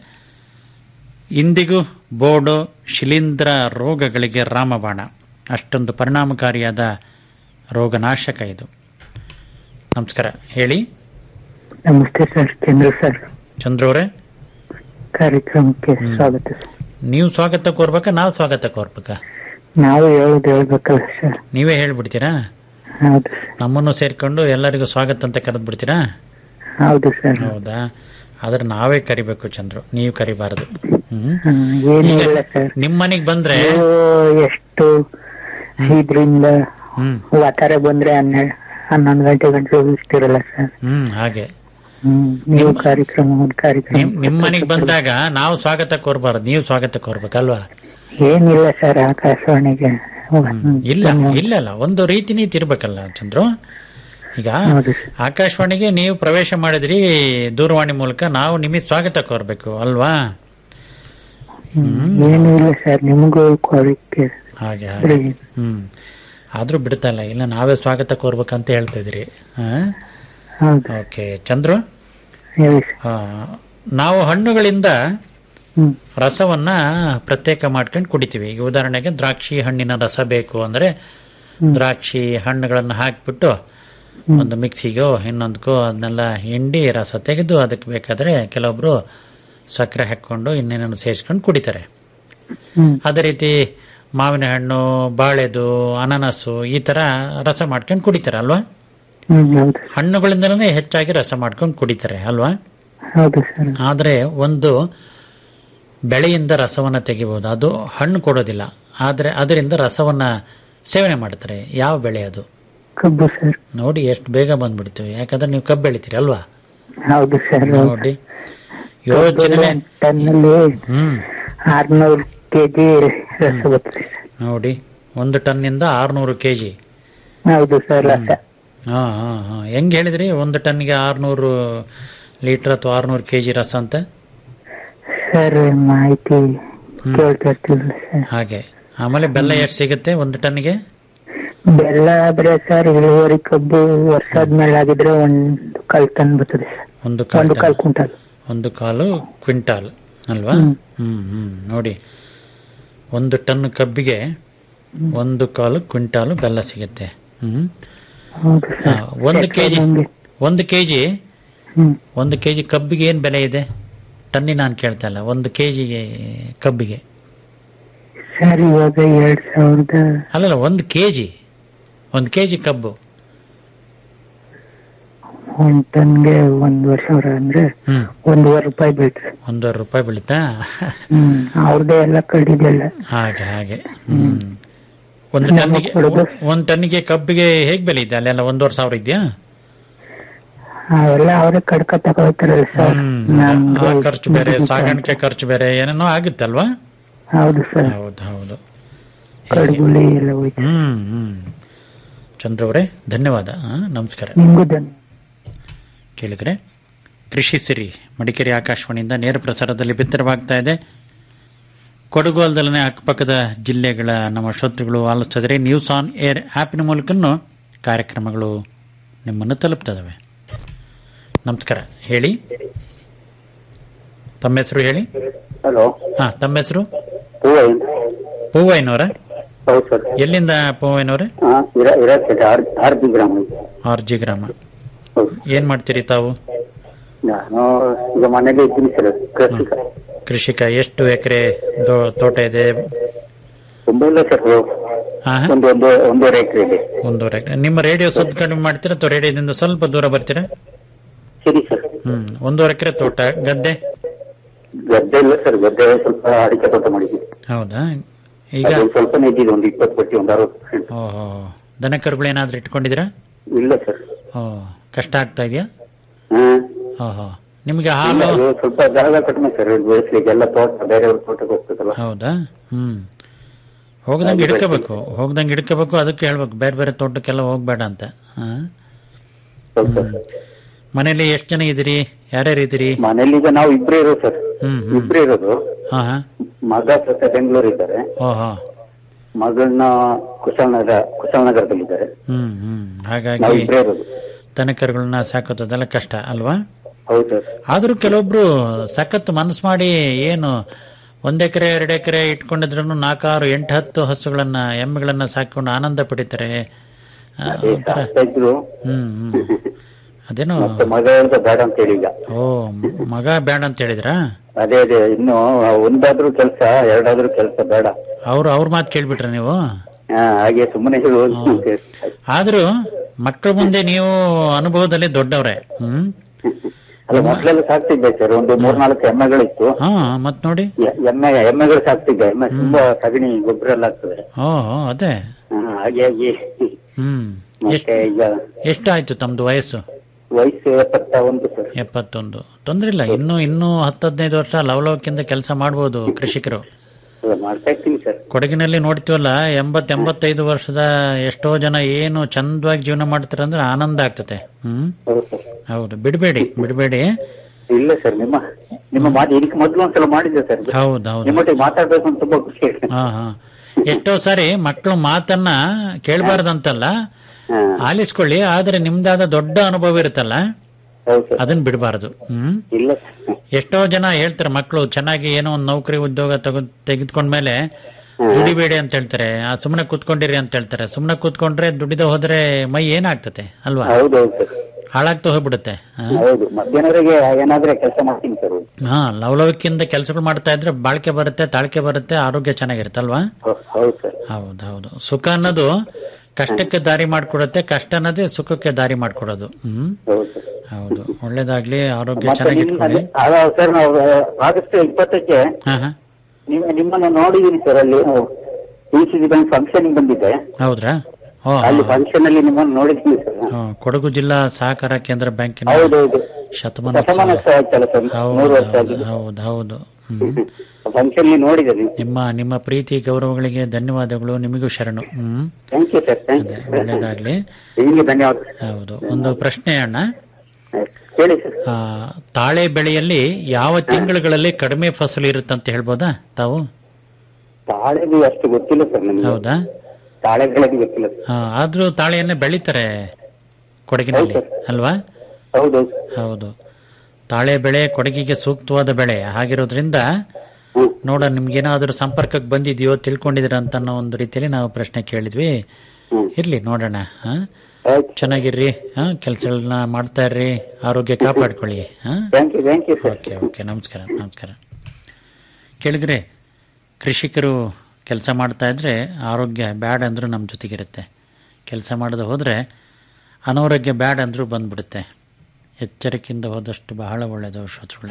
ಇಂದಿಗೂ ಬೋರ್ಡೋ ಶಿಲೀಂಧ್ರ ರೋಗಗಳಿಗೆ ರಾಮಬಾಣ ಅಷ್ಟೊಂದು ಪರಿಣಾಮಕಾರಿಯಾದ ರೋಗನಾಶಕ ಇದು ನಮಸ್ಕಾರ ಹೇಳಿ ನಮಸ್ತೆ ಸರ್ ಚಂದ್ರ ಸರ್ ಚಂದ್ರವ್ರೆ ಕಾರ್ಯಕ್ರಮಕ್ಕೆ ಸ್ವಾಗತ ಸರ್ ನೀವು ಸ್ವಾಗತ ಕೋರ್ಬೇಕಾ ನಾವು ಸ್ವಾಗತ ಕೋರ್ಬೇಕಾ ನಾವು ಹೇಳೋದು ಹೇಳ್ಬೇಕಲ್ಲ ಸರ್ ನೀವೇ ಹೇಳ್ಬಿಡ್ತೀರಾ ಹೌದು ನಮ್ಮನ್ನು ಸೇರ್ಕೊಂಡು ಎಲ್ಲರಿಗೂ ಸ್ವಾಗತ ಅಂತ ಕರೆದು ಬಿಡ್ತೀರಾ ಹೌದು ಸರ್ ಹೌದಾ ಆದ್ರೆ ನಾವೇ ಕರಿಬೇಕು ಚಂದ್ರು ನೀವು ಕರಿಬಾರದು ಹ್ಮ್ ಹ್ಮ್, ಏನೂ ಈಗ ಇಲ್ಲ ಸರ್ ನಿಮ್ ಮನೆಗ್ ಬಂದ್ರೆ ನೀವು ಎಷ್ಟು ಇದ್ರಿಂದ ಹ್ಮ್ ವಾತಾರ ಬಂದ್ರೆ ಹನ್ನೆರಡು ಹನ್ನೊಂದು ಗಂಟೆ ಗಂಟೆ ಇರ್ತಿರಲ್ಲ ಸರ್ ಹ್ಮ್ ಹಾಗೆ ಹ್ಮ್ ನೀವು ಕಾರ್ಯಕ್ರಮ ಒಂದು ಕಾರ್ಯಕ್ರಮ ನಿಮ್ ನಿಮ್ ಮನೆಗ್ ಬಂದಾಗ ನಾವು ಸ್ವಾಗತ ಕೋರ್ಬಾರ್ದು ನೀವು ಸ್ವಾಗತ ಕೋರ್ಬೇಕಲ್ವಾ ಏನಿಲ್ಲ ಸರ್ ಆಕಾಶವಾಣಿಗೆ ಹ್ಮ್. ಇಲ್ಲ ಇಲ್ಲ ಇಲ್ಲ ಒಂದು ರೀತಿ ನೀತಿ ಇರ್ಬೇಕಲ್ಲ ಚಂದ್ರು ಈಗ ಹೌದು ಆಕಾಶವಾಣಿಗೆ ನೀವು ಪ್ರವೇಶ ಮಾಡಿದ್ರಿ ದೂರವಾಣಿ ಮೂಲಕ ನಾವು ನಿಮಗೆ ಸ್ವಾಗತ ಕೋರ್ಬೇಕು ಅಲ್ವಾ ಹ್ಮ್. ಏನೂ ಇಲ್ಲ ಸರ್ ನಿಮಗೂ ಕೋರಿಕೆ ಹಾಗೆ ಹಾಗೆ ಹ್ಮ್ ಆದ್ರೂ ಬಿಡ್ತಾ ಇಲ್ಲ ಇಲ್ಲ ನಾವೇ ಸ್ವಾಗತ ಕೋರ್ಬೇಕಂತ ಹೇಳ್ತಾ ಇದ್ರಿ ಹೌದು ಓಕೆ ಚಂದ್ರು ಹೇಳಿ ಆ, ನಾವು ಹಣ್ಣುಗಳಿಂದ ಹ್ಮ್ ರಸವನ್ನ ಪ್ರತ್ಯೇಕ ಮಾಡ್ಕೊಂಡು ಕುಡಿತೀವಿ ಈಗ ಉದಾಹರಣೆಗೆ ದ್ರಾಕ್ಷಿ ಹಣ್ಣಿನ ರಸ ಬೇಕು ಅಂದ್ರೆ ದ್ರಾಕ್ಷಿ ಹಣ್ಣುಗಳನ್ನು ಹಾಕ್ಬಿಟ್ಟು ಒಂದು ಮಿಕ್ಸಿಗೋ ಇನ್ನೊಂದಕ್ಕೋ ಅದನ್ನೆಲ್ಲ ಹಿಂಡಿ ರಸ ತೆಗೆದು ಅದಕ್ಕೆ ಬೇಕಾದ್ರೆ ಕೆಲವೊಬ್ರು ಸಕ್ಕರೆ ಹಾಕೊಂಡು ಇನ್ನೇನನ್ನು ಸೇರಿಸ್ಕೊಂಡು ಕುಡಿತಾರೆ ಹ್ಮ್ ಅದೇ ರೀತಿ ಮಾವಿನ ಹಣ್ಣು ಬಾಳೆದು ಅನಾನಸು ಈ ತರ ರಸ ಮಾಡ್ಕೊಂಡು ಕುಡಿತಾರೆ ಅಲ್ವಾ ಹ್ಮ್ ಹೌದು ಹಣ್ಣುಗಳಿಂದಲೇ ಹೆಚ್ಚಾಗಿ ರಸ ಮಾಡ್ಕೊಂಡು ಕುಡಿತಾರೆ ಅಲ್ವಾ ಹೌದು ಸರ್ ಆದರೆ ಒಂದು ಬೆಳೆಯಿಂದ ರಸವನ್ನ ತೆಗಿಬಹುದು ಅದು ಹಣ್ಣು ಕೊಡೋದಿಲ್ಲ ಆದರೆ ಅದರಿಂದ ರಸವನ್ನ ಸೇವನೆ ಮಾಡ್ತಾರೆ ಯಾವ ಬೆಳೆ ಅದು ಕಬ್ಬು ಸರ್ ನೋಡಿ ಎಷ್ಟು ಬೇಗ ಬಂದ್ಬಿಡ್ತು ಯಾಕಂದ್ರೆ ನೀವು ಕಬ್ಬು ಬೆಳಿತೀರಿ ಅಲ್ವಾ ಹೌದು ಸರ್ ನೋಡಿ ಯೋಚನೆ ಟನ್ನಲ್ಲಿ ಹ್ಮ್ ಆರ್ನೂರು ಕೆಜಿ ರಸ ಬರ್ತದೆ ಸರ್ ನೋಡಿ ಒಂದು ಟನ್ನಿಂದ ಆರ್ನೂರು ಕೆಜಿ ಹೌದು ಸರ್ ರಸ ಹಾ ಹಾ ಹಾ ಹೆಂಗ್ ಹೇಳಿದ್ರಿ ಒಂದು ಟನ್ಗೆ ಆರ್ನೂರು ಲೀಟರ್ ಅಥವಾ ಆರ್ನೂರು ಕೆಜಿ ರಸ ಅಂತ ಸರ್ ಮಾಹಿತಿ ಕೇಳ್ತಾ ಇರ್ತಿಲ್ಲ ಸರ್ ಹಾಗೆ ಆಮೇಲೆ ಬೆಲ್ಲ ಎಷ್ಟು ಸಿಗುತ್ತೆ ಒಂದು ಟನ್ಗೆ ಬೆಲ್ಲ ಆದ್ರೆ ಸರ್ ಇಳುವರಿ ಕಬ್ಬು ವರ್ಷ ಆದ್ಮೇಲೆ ಆಗಿದ್ರೆ ಒಂದು ಕಾಲ್ ಟನ್ ಬರ್ತದೆ ಸರ್ ಒಂದು ಒಂದು ಕಾಲ್ ಕಾಲ್ ಕುಂಟಲ್ ಒಂದು ಕಾಲು ಕ್ವಿಂಟಾಲ್ ಅಲ್ವಾ ಹ್ಮ್. ಹ್ಮ್ ಹ್ಮ್ ನೋಡಿ ಒಂದು ಟನ್ ಕಬ್ಬಿಗೆ ಒಂದು ಕಾಲು ಕ್ವಿಂಟಾಲು ಬೆಲ್ಲ ಸಿಗುತ್ತೆ ಹ್ಮ್ ಹೌದು ಆ, ಸರ್ ಒಂದು ಕೆಜಿ ಹಂಗೆ. ಒಂದು ಕೆಜಿ ಹ್ಮ್ ಒಂದು ಕೆಜಿ ಕಬ್ಬಿಗೆ ಏನ್ ಬೆಲೆ ಇದೆ ಟನ್ನಿ ನಾನು ಕೇಳ್ತಾ ಇಲ್ಲ ಒಂದು ಕೆಜಿಗೆ ಕಬ್ಬಿಗೆ ಸರ್ ಇವಾಗ ಎರಡ್ ಸಾವಿರದ ಅಲ್ಲಲ್ಲ ಒಂದು ಕೆಜಿ ಒಂದು ಕೆಜಿ ಕಬ್ಬು ಒಂದ್ ಟನ್ಗೆ ಒಂದೂವರೆ ಸಾವಿರ ಅಂದ್ರೆ ಹ್ಮ್ ಒಂದೂವರೆ ರೂಪಾಯಿ ಬೀಳ್ತದೆ ಒಂದೂವರೆ ರೂಪಾಯಿ ಬೀಳುತ್ತಾ ಹ್ಮ್ ಅವ್ರದ್ದೇ ಎಲ್ಲ ಕಡಿದೆಲ್ಲ ಹಾಗೆ ಹಾಗೆ ಹ್ಮ್ ಒಂದು ನಮ್ಮ ಟನ್ನಿಗೆ ಕೊಡಗು. ಒಂದು ಟನ್ನಿಗೆ ಕಬ್ಬಿಗೆ ಹೇಗ್ ಬೆಲೆ ಇದೆ ಅಲ್ಲೆಲ್ಲ ಒಂದೂವರೆ ಸಾವಿರ ಇದೆಯಾ ಅವೆಲ್ಲ ಅವರೇ ಕಡ್ಕ ತಗೊಳ್ತಾರಲ್ಲ ಸರ್ ಹ್ಮ್ ನಮ್ಗೆ ಆ ಖರ್ಚು ಬೇರೆ ಸಾಗಾಣಿಕೆ ಖರ್ಚು ಬೇರೆ ಏನೇನೋ ಆಗುತ್ತಲ್ವಾ ಹೌದು ಸರ್ ಹೌದು ಹೌದು ಕಡ್ಗುಲಿ ಎಲ್ಲ ಹೋಯ್ತು ಹ್ಮ್ ಹ್ಮ್ ಚಂದ್ರವರೇ ಧನ್ಯವಾದ ಆ, ನಮಸ್ಕಾರ ನಿಮ್ಗೂ ಧನ್ಯ ಕೇಳಿದ್ರೆ ಕೃಷಿ ಸಿರಿ ಮಡಿಕೇರಿ ಆಕಾಶವಾಣಿಯಿಂದ ನೇರ ಪ್ರಸಾರದಲ್ಲಿ ಬಿತ್ತರವಾಗ್ತಾ ಇದೆ ಕೊಡಗು ಅಲ್ಲದಲ್ಲೇ ಅಕ್ಕಪಕ್ಕದ ಜಿಲ್ಲೆಗಳ ನಮ್ಮ ಶ್ರೋತೃಗಳು ಆಲಿಸ್ತಿದ್ರೆ ನ್ಯೂಸ್ ಆನ್ ಏರ್ ಆ್ಯಪಿನ ಮೂಲಕನೂ ಕಾರ್ಯಕ್ರಮಗಳು ನಿಮ್ಮನ್ನು ತಲುಪ್ತದವೆ ನಮಸ್ಕಾರ ಹೇಳಿ ತಮ್ಮ ಹೆಸರು ಹೇಳಿ ಹಲೋ ಹಾ ತಮ್ಮ ಹೆಸರು ಹೂವು ಪೂವಯ್ಯನವರ ಹೌದು ಸರ್ ಎಲ್ಲಿಂದ ಪೂವಯ್ಯನವರೇ ಇರತ್ತೆ ಆರ್ ಜಿ ಗ್ರಾಮ ಆರ್ ಜಿ ಗ್ರಾಮ ಹೌದು ಏನ್ ಮಾಡ್ತೀರಿ ತಾವು ನಾನು ಈಗ ಮನೇಲಿ ಇದ್ದೀನಿ ಸರ್ ಕೃಷಿಕ ಕೃಷಿಕ ಎಷ್ಟು ಎಕರೆ ತೋಟ ಇದೆ ತುಂಬಾ ಇಲ್ಲ ಸರ್ ಹಾ ಒಂದು ಒಂದು ಒಂದೂವರೆ ಎಕರೆ ಇದೆ ಒಂದೂವರೆ ಎಕರೆ ನಿಮ್ಮ ರೇಡಿಯೋ ಸದ್ ಕಡಿಮೆ ಮಾಡ್ತೀರಾ ಅಥವಾ ರೇಡಿಯೋದಿಂದ ಸ್ವಲ್ಪ ದೂರ ಬರ್ತೀರಾ ಸರಿ ಸರ್ ಹ್ಮ್ ಒಂದೂವರೆ ಎಕರೆ ತೋಟ ಗದ್ದೆ ಗದ್ದೆ ಇಲ್ಲ ಸರ್ ಗದ್ದೆ ಸ್ವಲ್ಪ ಅಡಿಕೆ ತೋಟ ಮಾಡಿದ್ವಿ ಹೌದಾ ಈಗ ಅದು ಸ್ವಲ್ಪ ಇದ್ದಿದ್ದು ಒಂದು ಇಪ್ಪತ್ತು ಪಟ್ಟಿ ಒಂದು ಅರವತ್ತು percent. ಓಹೋ ದನ ಕರುಗಳು ಏನಾದ್ರೂ ಇಟ್ಕೊಂಡಿದ್ದೀರಾ ಇಲ್ಲ ಸರ್ ಓ ಕಷ್ಟ ಆಗ್ತಾ ಇದೆಯಾ ಹ್ಮ್ ಓಹೋ ನಿಮಗೆ ಇಲ್ಲ, ಹಾಲು ಅದು ಸ್ವಲ್ಪ ಜಾಗ ಕಡಿಮೆ ಸರ್ ಬೆಳೆಸ್ಲಿಕ್ಕೆ ಎಲ್ಲ ತೋಟ ಬೇರೆಯವ್ರ ತೋಟಕ್ಕೆ ಹೋಗ್ತದಲ್ಲ ಹೌದಾ ಹ್ಮ್ ಹೋಗ್ದಂಗೆ ಹಿಡ್ಕೋಬೇಕು ಹೋಗ್ದಂಗೆ ಹಿಡ್ಕೋಬೇಕು ಅದಕ್ಕೆ ಹೇಳ್ಬೇಕು ಬೇರೆ ಬೇರೆ ತೋಟಕ್ಕೆಲ್ಲ ಹೋಗ್ಬೇಡ ಅಂತ ಹಾ? ಸ್ವಲ್ಪ ಮನೇಲಿ ಎಷ್ಟು ಜನ ಇದ್ದೀರಿ ಯಾರ್ಯಾರು ಇದ್ದೀರಿ ಮನೇಲಿ ಈಗ ನಾವು ಇಬ್ರೇ ಇರೋದು ಸರ್ ಹ್ಮ್ ಹ್ಮ್ ಇಬ್ರೇ ಇರೋದು ಹಾ ಹಾ ಮಗ ಸತ್ತ ಬೆಂಗಳೂರು ಇದ್ದಾರೆ ಓಹೋ ಮಗಳನ್ನ ಕುಶಾಲನಗರ ಕುಶಾಲನಗರದಲ್ಲಿದ್ದಾರೆ ಹ್ಮ್ ಹ್ಮ್ ನಾವು ಹಾಗಾಗಿ ಇಬ್ರೇ ಇರೋದು ದನಕರುಗಳನ್ನ ಸಾಕೋದೆಲ್ಲ ಕಷ್ಟ ಅಲ್ವಾ ಹೌದು ಸರ್ ಆದ್ರೂ ಕೆಲವೊಬ್ರು ಸಖತ್ ಮನಸ್ಸು ಮಾಡಿ ಏನು ಒಂದ್ ಎಕರೆ ಎರಡು ಎಕರೆ ಇಟ್ಕೊಂಡಿದ್ರು ನಾಲ್ಕಾರು ಎಂಟು ಹತ್ತು ಹಸುಗಳನ್ನ ಎಮ್ಮೆಗಳನ್ನ ಸಾಕೊಂಡು ಆನಂದ ಪಡಿತಾರೆ ಆ, ಅದೇ ಒಂಥರ ಸಾಕ್ತಾ ಇದ್ರು ಹ್ಮ್ ಹ್ಮ್ ಅದೇನೋ ಮತ್ತೆ ಮಗ ಹೇಳ್ದ ಬೇಡ ಅಂತ ಹೇಳಿ ಈಗ ಓ ಮಗ ಬೇಡ ಅಂತ ಹೇಳಿದ್ರಾ ಅದೇ ಅದೇ ಇನ್ನು ಒಂದಾದ್ರೂ ಕೆಲಸ ಎರಡಾದ್ರೂ ಕೆಲಸ ಬೇಡ ಅವ್ರು ಅವ್ರ ಮಾತು ಕೇಳ್ಬಿಟ್ರ ನೀವು ಹಾ, ಹಾಗೆ ಸುಮ್ಮನೆ ಹೇಳುವುದು ಆದ್ರೂ ಮಕ್ಕಳ ಮುಂದೆ ನೀವು ಅನುಭವದಲ್ಲಿ ದೊಡ್ಡವ್ರೆ ಹ್ಮ್ ಅಲ್ಲ ಮೊದ್ಲೆಲ್ಲ ಸಾಕ್ತಿದ್ದೆ ಸರ್ ಒಂದು ಮೂರ್ನಾಲ್ಕು ಎಮ್ಮೆಗಳಿತ್ತು ಹಾ ಮತ್ ನೋಡಿ ಎ- ಎಮ್ಮೆ ಎಮ್ಮೆಗಳು ಸಾಕ್ತಿದ್ದೆ ಎಮ್ಮೆ ತುಂಬಾ ಸಗಣಿ ಗೊಬ್ಬರ ಎಲ್ಲ ಆಗ್ತದೆ ಓಹೋ ಅದೇ ಹಾ, ಹಾಗಾಗಿ ಹ್ಮ್ ಮತ್ತೆ ಈಗ ಎಷ್ಟಾಯ್ತು ತಮ್ದು ವಯಸ್ಸು ವಯಸ್ಸು ಎಪ್ಪತ್ತ ಒಂದು ಸರ್ ಎಪ್ಪತ್ತೊಂದು ತೊಂದ್ರೆ ಇಲ್ಲ ಇನ್ನು ಇನ್ನೂ ಹತ್ತು ಹದಿನೈದು ವರ್ಷ ಲವಲವಿಕೆಯಿಂದ ಕೆಲಸ ಮಾಡ್ಬೋದು ಕೃಷಿಕರು ಅಲ್ಲ, ಮಾಡ್ತಾ ಇರ್ತೀನಿ ಸರ್ ಕೊಡಗಿನಲ್ಲಿ ನೋಡ್ತೀವಲ್ಲ ಎಂಬತ್ ಎಂಬತ್ತೈದು ವರ್ಷದ ಎಷ್ಟೋ ಜನ ಏನು ಚಂದವಾಗಿ ಜೀವನ ಮಾಡ್ತಾರೆ ಅಂದ್ರೆ ಆನಂದ ಆಗ್ತದೆ ಹ್ಮ್ ಹೌದು ಸರ್ ಹೌದು ಬಿಡಬೇಡಿ ಬಿಡಬೇಡಿ ಇಲ್ಲ ಸರ್ ನಿಮ್ಮ ನಿಮ್ಮ ಮಾತು ಇದಕ್ಕೆ ಮೊದ್ಲು ಒಂದ್ಸಲ ಮಾಡಿದ್ದೆ ಸರ್ ಹೌದು ಹೌದು ನಿಮ್ಮೊಟ್ಟಿಗೆ ಮಾತಾಡ್ಬೇಕು ಅಂತ ತುಂಬಾ ಖುಷಿ ಆಯ್ತು ಹಾ ಹಾ ಎಷ್ಟೋ ಸಾರಿ ಮಕ್ಕಳು ಮಾತನ್ನ ಕೇಳಬಾರ್ದಂತಲ್ಲ ಹಾ, ಆಲಿಸ್ಕೊಳ್ಳಿ ಆದ್ರೆ ನಿಮ್ದಾದ ದೊಡ್ಡ ಅನುಭವ ಇರುತ್ತಲ್ಲ ಹೌದು ಸರ್ ಅದನ್ನ ಬಿಡಬಾರದು ಹ್ಮ್ ಇಲ್ಲ ಸರ್ ಎಷ್ಟೋ ಜನ ಹೇಳ್ತಾರೆ ಮಕ್ಕಳು ಚೆನ್ನಾಗಿ ಏನೋ ಒಂದು ನೌಕರಿ ಉದ್ಯೋಗ ತಗೊ ತೆಗೆದುಕೊಂಡ್ಮೇಲೆ ದುಡಿಬೇಡಿ ಅಂತ ಹೇಳ್ತಾರೆ ಆ ಸುಮ್ಮನೆ ಕೂತ್ಕೊಂಡಿರಿ ಅಂತ ಹೇಳ್ತಾರೆ ಸುಮ್ಮನೆ ಕೂತ್ಕೊಂಡ್ರೆ ದುಡಿದ ಹೋದ್ರೆ ಮೈ ಏನಾಗ್ತತೆ ಅಲ್ವಾ ಹೌದೌದು ಸರ್ ಹಾಳಾಗ್ತಾ ಹೋಗ್ಬಿಡುತ್ತೆ ಹಾ? ಹೌದು ಮಧ್ಯಾಹ್ನವರೆಗೆ ಏನಾದ್ರೆ ಕೆಲಸ ಮಾಡ್ತೀನಿ ಸರ್ ಹಾ ಲವಲವಿಕೆಯಿಂದ ಕೆಲಸಗಳು ಮಾಡ್ತಾ ಇದ್ರೆ ಬಾಳ್ಕೆ ಬರುತ್ತೆ ತಾಳ್ಕೆ ಬರುತ್ತೆ ಆರೋಗ್ಯ ಚೆನ್ನಾಗಿರುತ್ತೆ ಅಲ್ವಾ ಹೌ- ಹೌದು ಸರ್ ಹೌದು ಹೌದು ಸುಖ ಅನ್ನೋದು ಕಷ್ಟಕ್ಕೆ ದಾರಿ ಮಾಡ್ಕೊಡುತ್ತೆ ಕಷ್ಟ ಅನ್ನೋದೇ ಸುಖಕ್ಕೆ ದಾರಿ ಮಾಡ್ಕೊಡೋದು ಹ್ಮ್ ಹೌದು ಸರ್ ಹೌದು ಒಳ್ಳೇದಾಗ್ಲಿ ಆರೋಗ್ಯ ಮತ್ತೆ ಚೆನ್ನಾಗಿ ನಿಮ್ಮ ಇಟ್ಕೊಳ್ಳಿ ಅದ ಸರ್ ನಾವು ಆಗಸ್ಟ್ ಇಪ್ಪತ್ತಕ್ಕೆ ಹಾ ಹಾ ನಿಮ್ಮ ನಿಮ್ಮನ್ನ ನೋಡಿದೀನಿ ಸರ್ ಅಲ್ಲಿ ಡಿ ಸಿ ಬ್ಯಾಂಕ್ ಫಂಕ್ಷನ್ ಬಂದಿದ್ದೆ ಹೌದ್ರಾ ಓ ಅಲ್ಲಿ ಫಂಕ್ಷನ್ ಅಲ್ಲಿ ನಿಮ್ಮನ್ನ ನೋಡಿದೀನಿ ಸರ್ ಹಾ, ಕೊಡಗು ಜಿಲ್ಲಾ ಸಹಕಾರ ಕೇಂದ್ರ ಬ್ಯಾಂಕಿನ ಹೌದೌದು ಶತಮಾನೋತ್ಸವ ಶತಮಾನೋತ್ಸವ ಆಯ್ತಲ್ಲ ಸರ್ ಮೂರು ವರ್ಷ ಹೌದು ಆಗಿದೆ ಹೌದು ಹೌದು ಹ್ಮ್ ಫಂಕ್ಷನ್ ನೋಡಿದೆ ನೀವು ನಿಮ್ಮ ನಿಮ್ಮ ಪ್ರೀತಿ ಗೌರವಗಳಿಗೆ ಧನ್ಯವಾದಗಳು ನಿಮಗೂ ಶರಣು hmm thank you sir thank you ಒಳ್ಳೇದಾಗ್ಲಿ ನಿಮಗೆ ಧನ್ಯವಾದ ಹೌದು ಒಂದು ಪ್ರಶ್ನೆ ಅಣ್ಣ ಹೇಳಿ ಸರ್ ಆ, ತಾಳೆ ಬೆಳೆಯಲ್ಲಿ ಯಾವ ತಿಂಗಳುಗಳಲ್ಲಿ ಕಡಿಮೆ ಫಸಲು ಇರುತ್ತಂತ ಹೇಳ್ಬೋದಾ ತಾವು ತಾಳೆದು ಅಷ್ಟು ಗೊತ್ತಿಲ್ಲ ಸರ್ ನನಗೆ ಹೌದಾ ತಾಳೆ ಬೆಳೆದು ಗೊತ್ತಿಲ್ಲ ಸರ್ ಆ, ಆದ್ರೂ ತಾಳೆಯನ್ನೇ ಬೆಳೀತಾರೆ ಕೊಡಗಿನಲ್ಲಿ ಹೌದು ಅಲ್ವಾ ಹೌದೌದು ಹೌದು ತಾಳೆ ಬೆಳೆ ಕೊಡಗಿಗೆ ಸೂಕ್ತವಾದ ಬೆಳೆ ಹಾಗಿರೋದ್ರಿಂದ ಹ್ಮ್. ನೋಡ ನಿಮ್ಗೇನಾದ್ರೂ ಸಂಪರ್ಕಕ್ಕೆ ಬಂದಿದೆಯೋ ತಿಳ್ಕೊಂಡಿದ್ದೀರ ಅಂತ ಅನ್ನೋ ಒಂದು ರೀತಿಯಲ್ಲಿ ನಾವು ಪ್ರಶ್ನೆ ಕೇಳಿದ್ವಿ ಹ್ಮ್. ಇರ್ಲಿ ನೋಡೋಣ ಹಾ ಆಯ್ತು ಚೆನ್ನಾಗಿರ್ರಿ ಹಾ ಕೆಲಸಗಳನ್ನ ಮಾಡ್ತಾ ಇರ್ರಿ ಆರೋಗ್ಯ ಕಾಪಾಡ್ಕೊಳ್ಳಿ ಹಾ thank you thank you sir okay okay ನಮಸ್ಕಾರ ನಮಸ್ಕಾರ ಕೇಳಿದ್ರೆ ಕೃಷಿಕರು ಕೆಲಸ ಮಾಡ್ತಾ ಇದ್ರೆ ಆರೋಗ್ಯ ಬ್ಯಾಡ್ ಅಂದ್ರೂ ನಮ್ಮ ಜೊತೆಗಿರುತ್ತೆ ಕೆಲಸ ಮಾಡದೆ ಹೋದರೆ ಅನಾರೋಗ್ಯ ಬ್ಯಾಡ್ ಅಂದ್ರೂ ಬಂದ್ಬಿಡುತ್ತೆ ಎಚ್ಚರಿಕೆಯಿಂದ ಹೋದಷ್ಟು ಬಹಳ ಒಳ್ಳೆಯದು ಶ್ರೋತೃಗಳೇ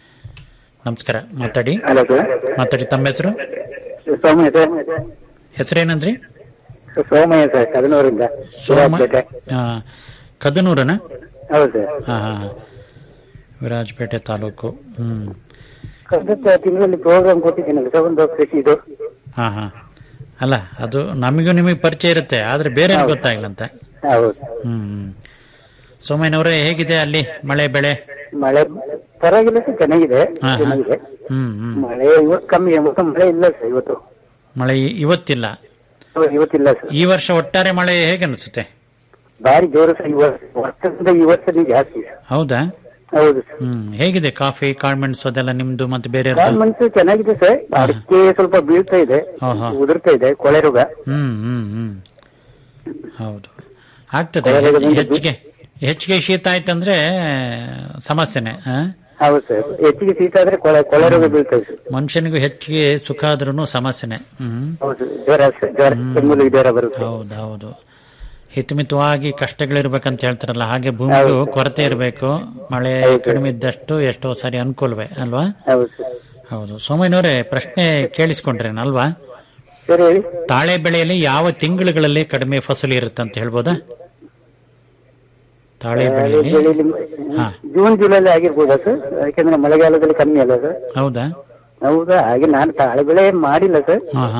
ನಮಸ್ಕಾರ ಮಾತಾಡಿ ಹಲೋ ಸರ್ ಮಾತಾಡಿ ತಮ್ಮ ಹೆಸರು ಸೋಮಯ್ಯ ಸರ್ ಹೆಸರೇನಂದ್ರಿ ಸೋಮಯ್ಯ ಸರ್ ಕದನೂರಿಂದ ಸೋಮ ವಿರಾಜಪೇಟೆ. ಆ, ಕದನೂರನ ಹೌದು ಸರ್ ಹಾಂ ಹಾಂ ಹಾಂ ವಿರಾಜಪೇಟೆ ತಾಲೂಕು ಹ್ಞೂ ಕಳೆದ ತಿಂಗಳಲ್ಲಿ ಪ್ರೋಗ್ರಾಮ್ ಕೊಟ್ಟಿದ್ದೀನಲ್ಲ ಸರ್ ಒಂದು ಕೃಷಿ ಇದು ಹಾ ಹಾ ಅಲ್ಲ ಅದು ನಮಗೂ ನಿಮಗೆ ಪರಿಚಯ ಇರುತ್ತೆ ಆದ್ರೆ ಬೇರೆ ಗೊತ್ತಾಗಿಲ್ಲ ಅಂತ ಹೌದು ಹ್ಮ್ ಹ್ಮ್. ಸೋಮಯ್ಯನವರೇ ಹೇಗಿದೆ ಅಲ್ಲಿ ಮಳೆ ಬೆಳೆ ಮಳೆ ಪರವಾಗಿಲ್ಲ ಸರ್ ಚೆನ್ನಾಗಿದೆ ಹಾ, ಹಾ. ಚೆನ್ನಾಗಿದೆ ಹ್ಮ್ ಹ್ಮ್ ಮಳೆ ಇವತ್ತು ಕಮ್ಮಿ ಇವತ್ತು ಮಳೆ ಇಲ್ಲ ಸರ್ ಇವತ್ತು ಮಳೆ ಇವತ್ತಿಲ್ಲ ಇವ- ಇವತ್ತಿಲ್ಲ ಸರ್ ಈ ವರ್ಷ ಒಟ್ಟಾರೆ ಮಳೆ ಹೇಗೆ ಅನಿಸುತ್ತೆ ಭಾರಿ ಜೋರು ಸರ್ ಈ ವರ್ಷ ವರ್ಷದಿಂದ ಈ ವರ್ಷನೇ ಜಾಸ್ತಿ ಸರ್. ಹೌದಾ ಹೌದು ಸರ್ ಹ್ಮ್ ಹೇಗಿದೆ ಕಾಫಿ ಕಾಳ್ಮೆಣ್ಸು ಅದೆಲ್ಲ ನಿಮ್ದು ಮತ್ತೆ ಬೇರೆ ಮನ್ಸು ಚೆನ್ನಾಗಿದೆ ಸರ್ ಅಡಿಕೆ ಸ್ವಲ್ಪ ಬೀಳ್ತಾ ಇದೆ ಹಾ, ಹಾ. ಉದುರ್ತಾ ಇದೆ ಕೊಳೆ ರೋಗ ಹ್ಮ್ ಹ್ಮ್ ಹ್ಮ್ ಹೌದು ಆಗ್ತದೆ ಕೊಳೆ ರೋಗದಿಂದ ಹೆಚ್ಚು- ಹೆಚ್ಚಿಗೆ ಹೆಚ್ಚಿಗೆ ಶೀತ ಆಯ್ತಂದ್ರೆ ಸಮಸ್ಯೆನೆ ಆ? ಹೌದು ಸರ್ ಹೆಚ್ಚಿಗೆ ಶೀತ ಆದ್ರೆ ಕೊಳೆ ಕೊಳೆ ರೋಗ ಬೀಳ್ತಾ ಇದೆ ಸರ್. ಮನುಷ್ಯನಿಗೂ ಹೆಚ್ಚಿಗೆ ಸುಖ ಆದ್ರೂ ಸಮಸ್ಯೆನೆ ಹ್ಮ್ ಹೌದು ಜ್ವರ ಸರ್, ಜ್ವರ ಕೆಮ್ಮಲು ಜ್ವರ ಬರುತ್ತೆ ಹೌದು ಹೌದು ಹಿತಮಿತವಾಗಿ ಕಷ್ಟಗಳಿರ್ಬೇಕಂತ ಹೇಳ್ತಾರಲ್ಲ ಹಾಗೆ ಭೂಮಿಗೂ ಕೊರತೆ ಇರಬೇಕು ಮಳೆ ಕಡಿಮೆ ಇದ್ದಷ್ಟು ಎಷ್ಟೋ ಸಾರಿ ಅನುಕೂಲವೇ ಅಲ್ವಾ ಹೌದು ಸರ್ ಹೌದು ಸೋಮಯ್ಯನವರೇ ಪ್ರಶ್ನೆ ಕೇಳಿಸ್ಕೊಂಡ್ರೇನಲ್ವಾ ಸರ್ ಹೇಳಿ ತಾಳೆ ಬೆಳೆಯಲ್ಲಿ ಯಾವ ತಿಂಗಳುಗಳಲ್ಲಿ ಕಡಿಮೆ ಫಸಲು ಇರುತ್ತೆ ಅಂತ ಹೇಳ್ಬೋದಾ ತಾಳೆ ಬೆಳೆಯಲ್ಲಿ ಬೆಳೆಯಲ್ಲಿ ಹಾ ಜೂನ್ ಜುಲೈಲಿ ಆಗಿರ್ಬೋದಾ ಸರ್ ಯಾಕೆಂದ್ರೆ ಮಳೆಗಾಲದಲ್ಲಿ ಕಮ್ಮಿ ಅಲ್ಲ ಸರ್ ಹೌದಾ ಹೌದಾ ಹಾಗೆ ನಾನು ತಾಳೆ ಬೆಳೆ ಏನ್ ಮಾಡಿಲ್ಲ ಸರ್ ಹಾ ಹಾ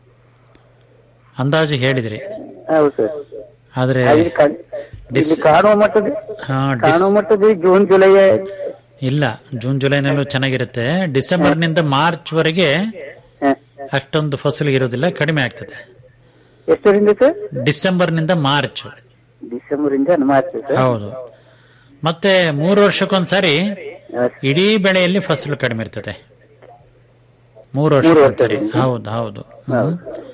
ಅಂದಾಜು ಹೇಳಿದ್ರಿ ಹೌದು ಸರ್ ಆದ್ರೆ ಹಾಗೆ ಕಣ್- ಡಿಸ್- ಇಲ್ಲಿ ಕಾಣುವ ಮಟ್ಟದ ಹಾ, ಡಿಸ್- ಕಾಣುವ ಮಟ್ಟದ ಜೂನ್ ಜುಲೈ ಇಲ್ಲ ಜೂನ್ ಜುಲೈನಲ್ಲೂ ಚೆನ್ನಾಗಿರುತ್ತೆ ಡಿಸೆಂಬರ್ ನಿಂದ ಮಾರ್ಚ್ ವರೆಗೆ ಅಷ್ಟೊಂದು ಫಸಲು ಇರೋದಿಲ್ಲ ಕಡಿಮೆ ಆಗ್ತದೆ ಎಷ್ಟರಿಂದ ಸರ್ ಡಿಸೆಂಬರ್ ನಿಂದ ಮಾರ್ಚ್ ಡಿಸೆಂಬರ್ ಇಂದ ಮಾರ್ಚ್ ಸರ್ ಹೌದು ಮತ್ತೆ ಮೂರು ವರ್ಷಕ್ಕೊಂದ್ಸಾರಿ ಇಡೀ ಬೆಳೆಯಲ್ಲಿ ಫಸಲು ಕಡಿಮೆ ಇರ್ತದೆ ಮೂರು ವರ್ಷಕ್ಕೊಂದ್ಸರಿ ಹೌದು ಹೌದು ಹ್ಮ್.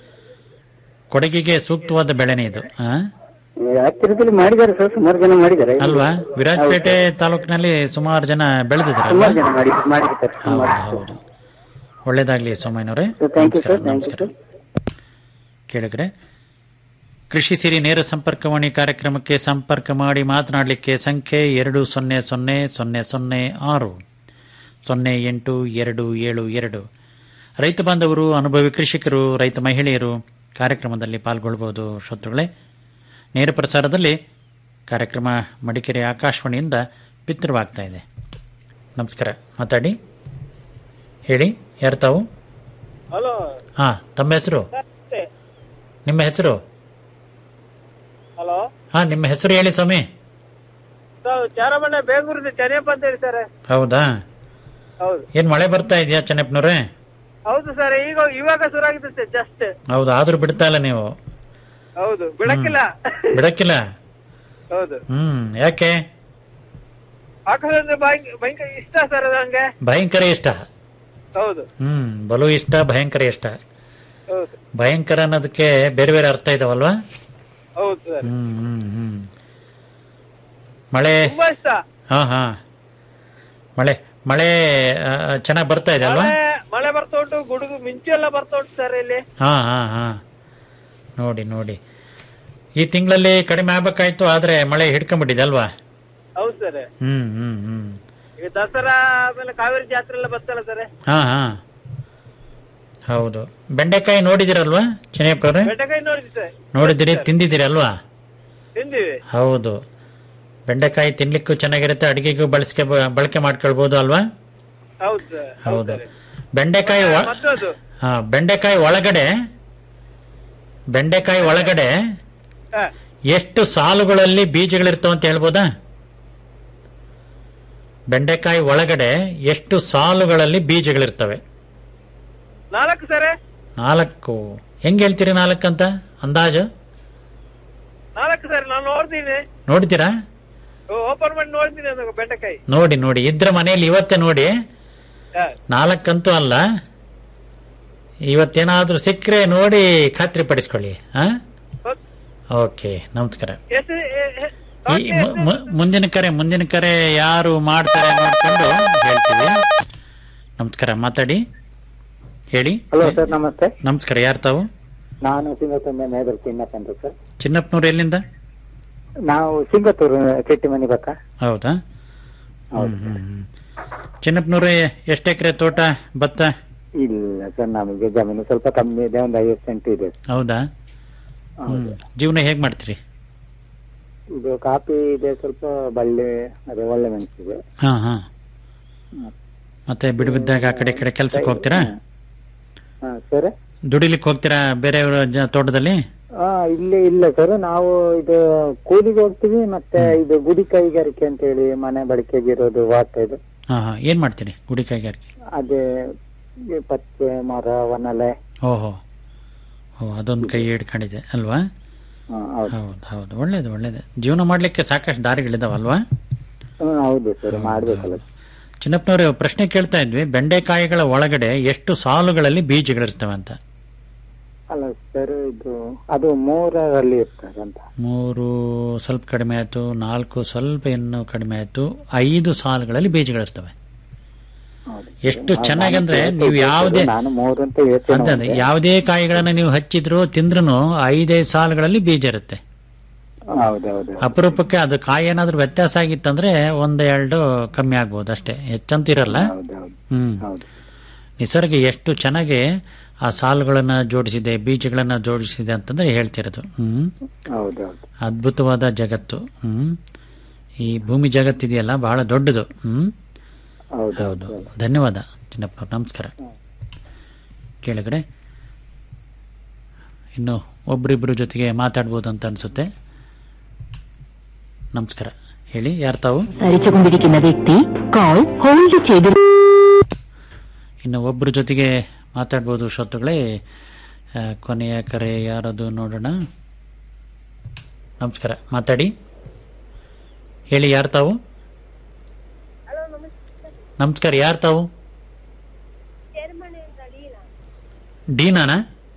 ಕೊಡಗಿಗೆ ಸೂಕ್ತವಾದ ಬೆಳೆನೇ ಇದು ಆ? ಹತ್ತಿರದಲ್ಲಿ ಮಾಡಿದ್ದಾರೆ ಸರ್ ಸುಮಾರು ಜನ ಮಾಡಿದ್ದಾರೆ ಅಲ್ವಾ ವಿರಾಜಪೇಟೆ ತಾಲೂಕಿನಲ್ಲಿ ಸುಮಾರು ಜನ ಬೆಳೆದಿದ್ದಾರೆ ಸುಮಾರು ಜನ ಮಾಡಿ ಮಾಡಿರ್ತಾರೆ ಹೌದು ಹೌದು ಒಳ್ಳೇದಾಗ್ಲಿ ಸೋಮಯ್ಯನವರೇ ಥ್ಯಾಂಕ್ ಯು ನಮಸ್ಕಾರ ಸರ್ ಥ್ಯಾಂಕ್ ಯು ನಮಸ್ಕಾರ ಸರ್ ಕೇಳಿದ್ರೆ ಕೃಷಿ ಸಿರಿ ನೇರ ಸಂಪರ್ಕವಾಣಿ ಕಾರ್ಯಕ್ರಮಕ್ಕೆ ಸಂಪರ್ಕ ಮಾಡಿ ಮಾತನಾಡಲಿಕ್ಕೆ ಸಂಖ್ಯೆ ಎರಡು ಸೊನ್ನೆ ಸೊನ್ನೆ ಸೊನ್ನೆ ಸೊನ್ನೆ ಆರು ಸೊನ್ನೆ ಎಂಟು ಎರಡು ಏಳು ಎರಡು ರೈತ ಬಾಂಧವರು ಅನುಭವಿ ಕೃಷಿಕರು ರೈತ ಮಹಿಳೆಯರು ಕಾರ್ಯಕ್ರಮದಲ್ಲಿ ಪಾಲ್ಗೊಳ್ಬಹುದು ಶ್ರೋತೃಗಳೇ ನೇರ ಪ್ರಸಾರದಲ್ಲಿ ಕಾರ್ಯಕ್ರಮ ಮಡಿಕೇರಿ ಆಕಾಶವಾಣಿಯಿಂದ ಬಿತ್ತರವಾಗ್ತಾ ಇದೆ ನಮಸ್ಕಾರ ಮಾತಾಡಿ ಹೇಳಿ ಯಾರು ತಾವು ಹಲೋ ಹಾ ತಮ್ಮ ಹೆಸರು ನಿಮ್ಮ ಹೆಸರು ಹಲೋ ಹಾ ನಿಮ್ಮ ಹೆಸರು ಹೇಳಿ ಸ್ವಾಮಿ ತಾವು ಚಾರಮಣ್ಣ ಬೇಗೂರಿನ ಚನಿಯಪ್ಪ ಅಂತ ಹೇಳಿ ಸರ್ ಹೌದಾ ಹೌದು ಏನ್ ಮಳೆ ಬರ್ತಾ ಇದೆಯಾ ಚೆನ್ನಪ್ಪನವ್ರೆ ಹೌದು ಸರ್ ಈಗ ಇವಾಗ ಶುರು ಆಗಿದೆ ಸರ್ ಜಸ್ಟ್ ಹೌದು ಆದ್ರೂ ಬಿಡ್ತಾ ಇಲ್ಲ ನೀವು ಹೌದು ಬಿಡಕ್ಕಿಲ್ಲ ಬಿಡಕ್ಕಿಲ್ಲ ಹೌದು ಹ್ಮ್ ಯಾಕೆ ಹಾಕೋದಂದ್ರೆ ಭಯ- ಭಯಂಕರ ಇಷ್ಟ ಸರ್ ಅದು ಹಂಗೆ ಭಯಂಕರ ಇಷ್ಟ ಹೌದು ಹ್ಮ್ ಬಲು ಇಷ್ಟ ಭಯಂಕರ ಇಷ್ಟ ಹೌದು ಭಯಂಕರ ಅನ್ನೋದಕ್ಕೆ ಬೇರೆ ಬೇರೆ ಅರ್ಥ ಇದಾವಲ್ವಾ ಹೌದು ಸರ್ ಹ್ಮ್ ಹ್ಮ್ ಹ್ಮ್ ಮಳೆ ತುಂಬಾ ಇಷ್ಟ ಹಾ ಹಾ ಮಳೆ ಮಳೆ ಚೆನ್ನಾಗಿ ಬರ್ತಾ ಇದೆ ಅಲ್ವಾ ಮಳೆ ಮಳೆ ಬರ್ತಾ ಉಂಟು ಗುಡುಗು ಮಿಂಚು ಎಲ್ಲ ಬರ್ತಾ ಉಂಟು ಸರ್ ಇಲ್ಲಿ ಹಾ ಹಾ ಹಾ ನೋಡಿ ನೋಡಿ ಈ ತಿಂಗಳಲ್ಲಿ ಕಡಿಮೆ ಆಗ್ಬೇಕಾಯ್ತು ಆದ್ರೆ ಮಳೆ ಹಿಡ್ಕೊಂಡ್ಬಿಟ್ಟಿದೆ ಅಲ್ವಾ ಹೌದು ಸರ್ ಹ್ಮ್ ಹ್ಮ್ ಹ್ಮ್ ಈಗ ದಸರಾ ಆಮೇಲೆ ಕಾವೇರಿ ಜಾತ್ರೆ ಎಲ್ಲ ಬರ್ತಲ್ಲ ಸರ್ ಹಾ ಹಾ ಹೌದು ಬೆಂಡೆಕಾಯಿ ನೋಡಿದಿರಲ್ವಾ ಚೆನ್ನಪ್ಪವ್ರೆ ಬೆಂಡೆಕಾಯಿ ನೋಡಿದ್ವಿ ಸರ್ ನೋಡಿದಿರಿ ತಿಂದಿದ್ದೀರಿ ಅಲ್ವಾ ತಿಂದಿವಿ ಹೌದು ಬೆಂಡೆಕಾಯಿ ತಿನ್ಲಿಕ್ಕೂ ಚೆನ್ನಾಗಿರುತ್ತೆ ಅಡಿಗೆಗೂ ಬಳಸ್ಕೆ ಬಳಕೆ ಮಾಡ್ಕೊಳ್ಬಹುದು ಅಲ್ವಾ ಹೌದು ಸರ್ ಹೌದು ಬೆಂಡೆಕಾಯಿ ಒ- ಮತ್ತದು ಹಾ ಬೆಂಡೆಕಾಯಿ ಒಳಗಡೆ ಬೆಂಡೆಕಾಯಿ ಒಳಗಡೆ ಹಾ. ಎಷ್ಟು ಸಾಲುಗಳಲ್ಲಿ ಬೀಜಗಳಿರ್ತಾವ ಅಂತ ಹೇಳ್ಬೋದಾ ಬೆಂಡೆಕಾಯಿ ಒಳಗಡೆ ಎಷ್ಟು ಸಾಲುಗಳಲ್ಲಿ ಬೀಜಗಳಿರ್ತವೆ ನಾಲ್ಕು ಸರ್ ನಾಲ್ಕು ಹೆಂಗ್ ಹೇಳ್ತೀರಿ ನಾಲ್ಕಂತ ಅಂದಾಜು ನಾಲ್ಕು ಸರ್ ನಾನು ನೋಡ್ತೀನಿ ನೋಡ್ತೀರಾ ಓಪನ್ ಮಾಡಿ ನೋಡ್ತೀನಿ ಅದು ಬೆಂಡೆಕಾಯಿ ನೋಡಿ ನೋಡಿ ಇದ್ರ ಮನೆಯಲ್ಲಿ ಇವತ್ತೇ ನೋಡಿ ಹಾ. ನಾಲ್ಕಂತೂ ಅಲ್ಲ ಇವತ್ತೇನಾದ್ರೂ ಸಿಕ್ಕರೆ ನೋಡಿ ಖಾತ್ರಿ ಪಡಿಸ್ಕೊಳ್ಳಿ ಹಾ ಓಕೆ ನಮಸ್ಕಾರ ಎಷ್ಟು ಎ- ಎ- ಈ ಮು- ಮು- ಮುಂದಿನ ಕರೆ ಮುಂದಿನ ಕರೆ ಯಾರು ಮಾಡ್ತಾರೆ ನೋಡ್ಕೊಂಡು ಹೇಳ್ತೀವಿ ನಮಸ್ಕಾರ ಮಾತಾಡಿ ಹೇಳಿ ಹಲೋ ಸರ್ ನಮಸ್ತೆ ನಮಸ್ಕಾರ ಯಾರು ತಾವು ನಾನು ಸಿಂಗತ್ತೂರಿನ ಮೇದರ್ ಚಿನ್ನಪ್ಪ ಅಂತ ಸರ್ ಚಿನ್ನಪ್ಪನವ್ರು ಎಲ್ಲಿಂದ ನಾವು ಸಿಂಗತ್ತೂರು ಕೆಟ್ಟಿಮನಿ ಪಕ್ಕ ಹೌದಾ ಹ್ಮ್ ಹ್ಮ್ ಹ್ಮ್ ಚಿನ್ನಪ್ಪನವ್ರೆ ಎಷ್ಟು ಎಕರೆ ತೋಟ ಭತ್ತ ಇಲ್ಲ ಸರ್ ನಮಗೆ ಜಮೀನು ಸ್ವಲ್ಪ ಕಮ್ಮಿ ಇದೆ ಒಂದು ಐವತ್ತು ಸೆಂಟ್ ಇದೆ ಹೌದಾ ಹ್ಮ್ ಜೀವನ ಹೇಗ್ ಮಾಡ್ತೀರಿ ಇದು ಕಾಫಿ ಇದೆ ಸ್ವಲ್ಪ ಬಳ್ಳಿ ಅದೇ ಒಳ್ಳೆ ಮೆಣಸಿದೆ ಹಾ ಹಾ ಮತ್ತೆ ಬಿಡುವಿದ್ದಾಗ ಆ ಕಡೆ ಈ ಕಡೆ ಕೆಲ್ಸಕ್ಕೆ ಹೋಗ್ತೀರಾ ಹಾ ಸರ್ ದುಡಿಲಿಕ್ಕೆ ಹೋಗ್ತೀರಾ ಬೇರೆಯವರ ಜ- ತೋಟದಲ್ಲಿ ಆ ಇಲ್ಲಿ ಇಲ್ಲ ಸರ್ ನಾವು ಇದು ಕೂಲಿಗೆ ಹೋಗ್ತೀವಿ ಮತ್ತೆ ಇದು ಗುಡಿ ಕೈಗಾರಿಕೆ ಅಂತ ಹೇಳಿ ಮನೆ ಬಳಕೆಗೆ ಇರೋದು ವಾತ ಇದು ಹಾ ಹಾ ಏನ್ ಮಾಡ್ತೀರಿ ಗುಡಿ ಕೈಗಾರಿಕೆ ಅದೇ ಈ ಪಚ್ಚೆ ಮರ ವನಲೆ ಓಹೋ ಓ ಅದೊಂದು ಕೈ ಹಿಡ್ಕೊಂಡಿದೆ ಅಲ್ವಾ ಹಾ, ಹೌದು ಹೌದು ಹೌದು ಒಳ್ಳೇದು ಒಳ್ಳೇದು ಜೀವನ ಮಾಡ್ಲಿಕ್ಕೆ ಸಾಕಷ್ಟು ದಾರಿಗಳಿದಾವಲ್ವಾ ಹ್ಮ್, ಹೌದು ಸರ್ ಮಾಡ್ಬೇಕಲ್ಲ ಚಿನ್ನಪ್ಪನವ್ರೆ ಪ್ರಶ್ನೆ ಕೇಳ್ತಾ ಇದ್ವಿ ಬೆಂಡೆಕಾಯಿಗಳ ಒಳಗಡೆ ಎಷ್ಟು ಸಾಲುಗಳಲ್ಲಿ ಬೀಜಗಳಿರ್ತವೆ ಅಂತ ಅಲ್ಲ ಸರ್ ಇದು ಅದು ಮೂರರಲ್ಲಿ ಇರ್ತದೆ ಅಂತ ಮೂರು ಸ್ವಲ್ಪ ಕಡಿಮೆ ಆಯ್ತು ನಾಲ್ಕು ಸ್ವಲ್ಪ ಇನ್ನು ಕಡಿಮೆ ಆಯ್ತು ಐದು ಸಾಲುಗಳಲ್ಲಿ ಬೀಜಗಳಿರ್ತವೆ ಎಷ್ಟು ಚೆನ್ನಾಗಂದ್ರೆ ನೀವು ಯಾವುದೇ ನಾನು ಮೂರು ಅಂತ ಯೋಚನೆ ಅಂತ ಯಾವುದೇ ಕಾಯಿಗಳನ್ನ ನೀವು ಹಚ್ಚಿದ್ರು ತಿಂದ್ರು ಐದೈದು ಸಾಲುಗಳಲ್ಲಿ ಬೀಜ ಇರುತ್ತೆ ಹೌದೌದು ಅಪರೂಪಕ್ಕೆ ಅದು ಕಾಯಿ ಏನಾದ್ರೂ ವ್ಯತ್ಯಾಸ ಆಗಿತ್ತಂದ್ರೆ ಒಂದ್ ಎರಡು ಕಮ್ಮಿ ಆಗ್ಬೋದು ಅಷ್ಟೇ ಹೆಚ್ಚಂತಿರಲ್ಲ ಹೌದೌದು ಹ್ಮ್ ಹೌದು ನಿಸರ್ಗ ಎಷ್ಟು ಚೆನ್ನಾಗಿ ಆ ಸಾಲುಗಳನ್ನ ಜೋಡಿಸಿದೆ ಬೀಜಗಳನ್ನ ಜೋಡಿಸಿದೆ ಅಂತಂದ್ರೆ ಹೇಳ್ತಿರೋದು ಹ್ಮ್ ಹೌದೌದು ಅದ್ಭುತವಾದ ಜಗತ್ತು ಹ್ಮ್ ಈ ಭೂಮಿ ಜಗತ್ತಿದೆಯಲ್ಲ ಬಹಳ ದೊಡ್ಡದು ಹ್ಮ್ ಹೌದು ಧನ್ಯವಾದ ಚಿನ್ನಪ್ಪ ಅವ್ರೆ. ನಮಸ್ಕಾರ ಕೇಳಿದ್ರೆ ಇನ್ನು ಒಬ್ರಿಬ್ರು ಜೊತೆಗೆ ಮಾತಾಡ್ಬೋದು ಅಂತ ಅನ್ಸುತ್ತೆ ನಮಸ್ಕಾರ ಹೇಳಿ ಯಾರು ತಾವು സംസാരിച്ചുകൊണ്ടിരിക്കുന്ന വ്യക്തി കോൾ ഹോൾഡ് ചെയ്തു ಇನ್ನು ಒಬ್ಬರ ಜೊತೆಗೆ ಮಾತಾಡ್ಬೋದು ಶ್ರೋತೃಗಳೇ ಆ, ಕೊನೆಯ ಕರೆ ಯಾರದು ನೋಡೋಣ ನಮಸ್ಕಾರ ಮಾತಾಡಿ ಹೇಳಿ ಯಾರು ತಾವು ನಮಸ್ಕಾರ ಯಾರು ತಾವು ಡೀನಾನ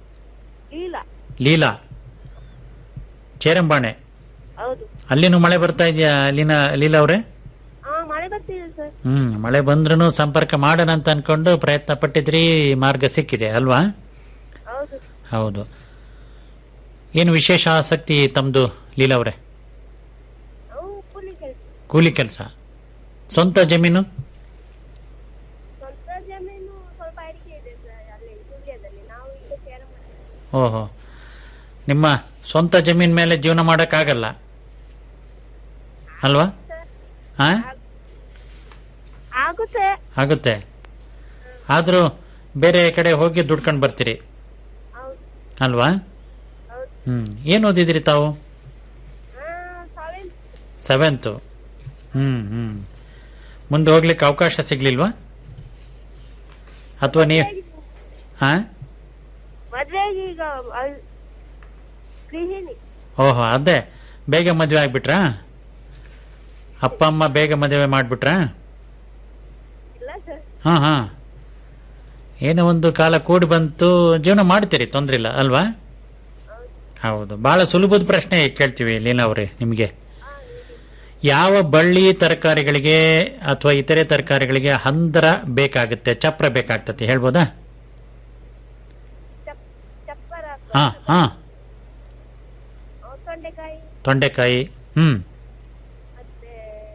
ಲೀಲಾ ಚೇರಂಬಾಣೆ ಹೌದು ಅಲ್ಲಿನೂ ಮಳೆ ಬರ್ತಾ ಇದೆಯಾ ಲೀನಾ ಲೀಲಾ ಅವರೇ ಹಾ ಮಳೆ ಬರ್ತಿದೆ ಸರ್ ಹ್ಮ್ ಮಳೆ ಬಂದ್ರೂ ಸಂಪರ್ಕ ಮಾಡೋಣ ಅಂತ ಅನ್ಕೊಂಡು ಪ್ರಯತ್ನ ಪಟ್ಟಿದ್ರಿ ಮಾರ್ಗ ಸಿಕ್ಕಿದೆ ಅಲ್ವಾ ಹೌದು ಹೌದು ಏನು ವಿಶೇಷ ಆಸಕ್ತಿ ತಮ್ದು ಲೀಲಾ ಅವರೇ ನಾವು ಕೂಲಿ ಕೆಲಸ ಕೂಲಿ ಕೆಲಸ ಸ್ವಂತ ಜಮೀನು ಸ್ವಂತ ಜಮೀನು ಸ್ವಲ್ಪ ಅಡಿಕೆ ಇದೆ ಸರ್ ಅಲ್ಲಿ ಸುಳ್ಯದಲ್ಲಿ ನಾವು ಈಗ ಸೇರ ಓಹೋ ನಿಮ್ಮ ಸ್ವಂತ ಜಮೀನ್ ಮೇಲೆ ಜೀವನ ಮಾಡಕ್ಕಾಗಲ್ಲ ಅಲ್ವಾ ಹಾ ಆಗುತ್ತೆ ಆಗುತ್ತೆ ಆದ್ರೂ ಬೇರೆ ಕಡೆ ಹೋಗಿ ದುಡ್ಕೊಂಡು ಬರ್ತೀರಿ ಹೌದು ಅಲ್ವಾ ಹೌದು ಹ್ಮ್ ಏನ್ ಓದಿದಿರಿ ತಾವು ಸೆವೆನ್ ಸೆವೆಂತು ಹ್ಮ್ ಹ್ಮ್ ಮುಂದೆ ಹೋಗ್ಲಿಕ್ಕೆ ಅವಕಾಶ ಸಿಗ್ಲಿಲ್ವಾ ಅಥವಾ ನೀವು ಹಾ ಮದ್ವೆಗೆ ಈಗ ಅಲ್- ಗೃಹಿಣಿ ಓಹೋ ಅದೇ ಬೇಗ ಮದುವೆ ಆಗ್ಬಿಟ್ರಾ ಅಪ್ಪ ಅಮ್ಮ ಬೇಗ ಮದುವೆ ಮಾಡ್ಬಿಟ್ರಾ ಇಲ್ಲ ಸರ್ ಹಾ ಹಾ ಏನೋ ಒಂದು ಕಾಲ ಕೂಡಿ ಬಂತು ಜೀವನ ಮಾಡ್ತೀರಿ ತೊಂದ್ರೆ ಇಲ್ಲ ಅಲ್ವಾ ಹೌದು ಬಹಳ ಸುಲಭದ ಪ್ರಶ್ನೆ ಕೇಳ್ತೀವಿ ಲೀಲಾ ಅವರೇ ನಿಮಗೆ ಯಾವ ಬಳ್ಳಿ ತರಕಾರಿಗಳಿಗೆ ಅಥವಾ ಇತರೆ ತರಕಾರಿಗಳಿಗೆ ಹಂದರ ಬೇಕಾಗುತ್ತೆ ಚಪ್ರ ಬೇಕಾಗ್ತತಿ ಹೇಳ್ಬೋದಾ ಚಪ್ಪರ ಹಾ ಹಾ ತೊಂಡೆಕಾಯಿ ತೊಂಡೆಕಾಯಿ ಹ್ಮ್ ಮತ್ತೆ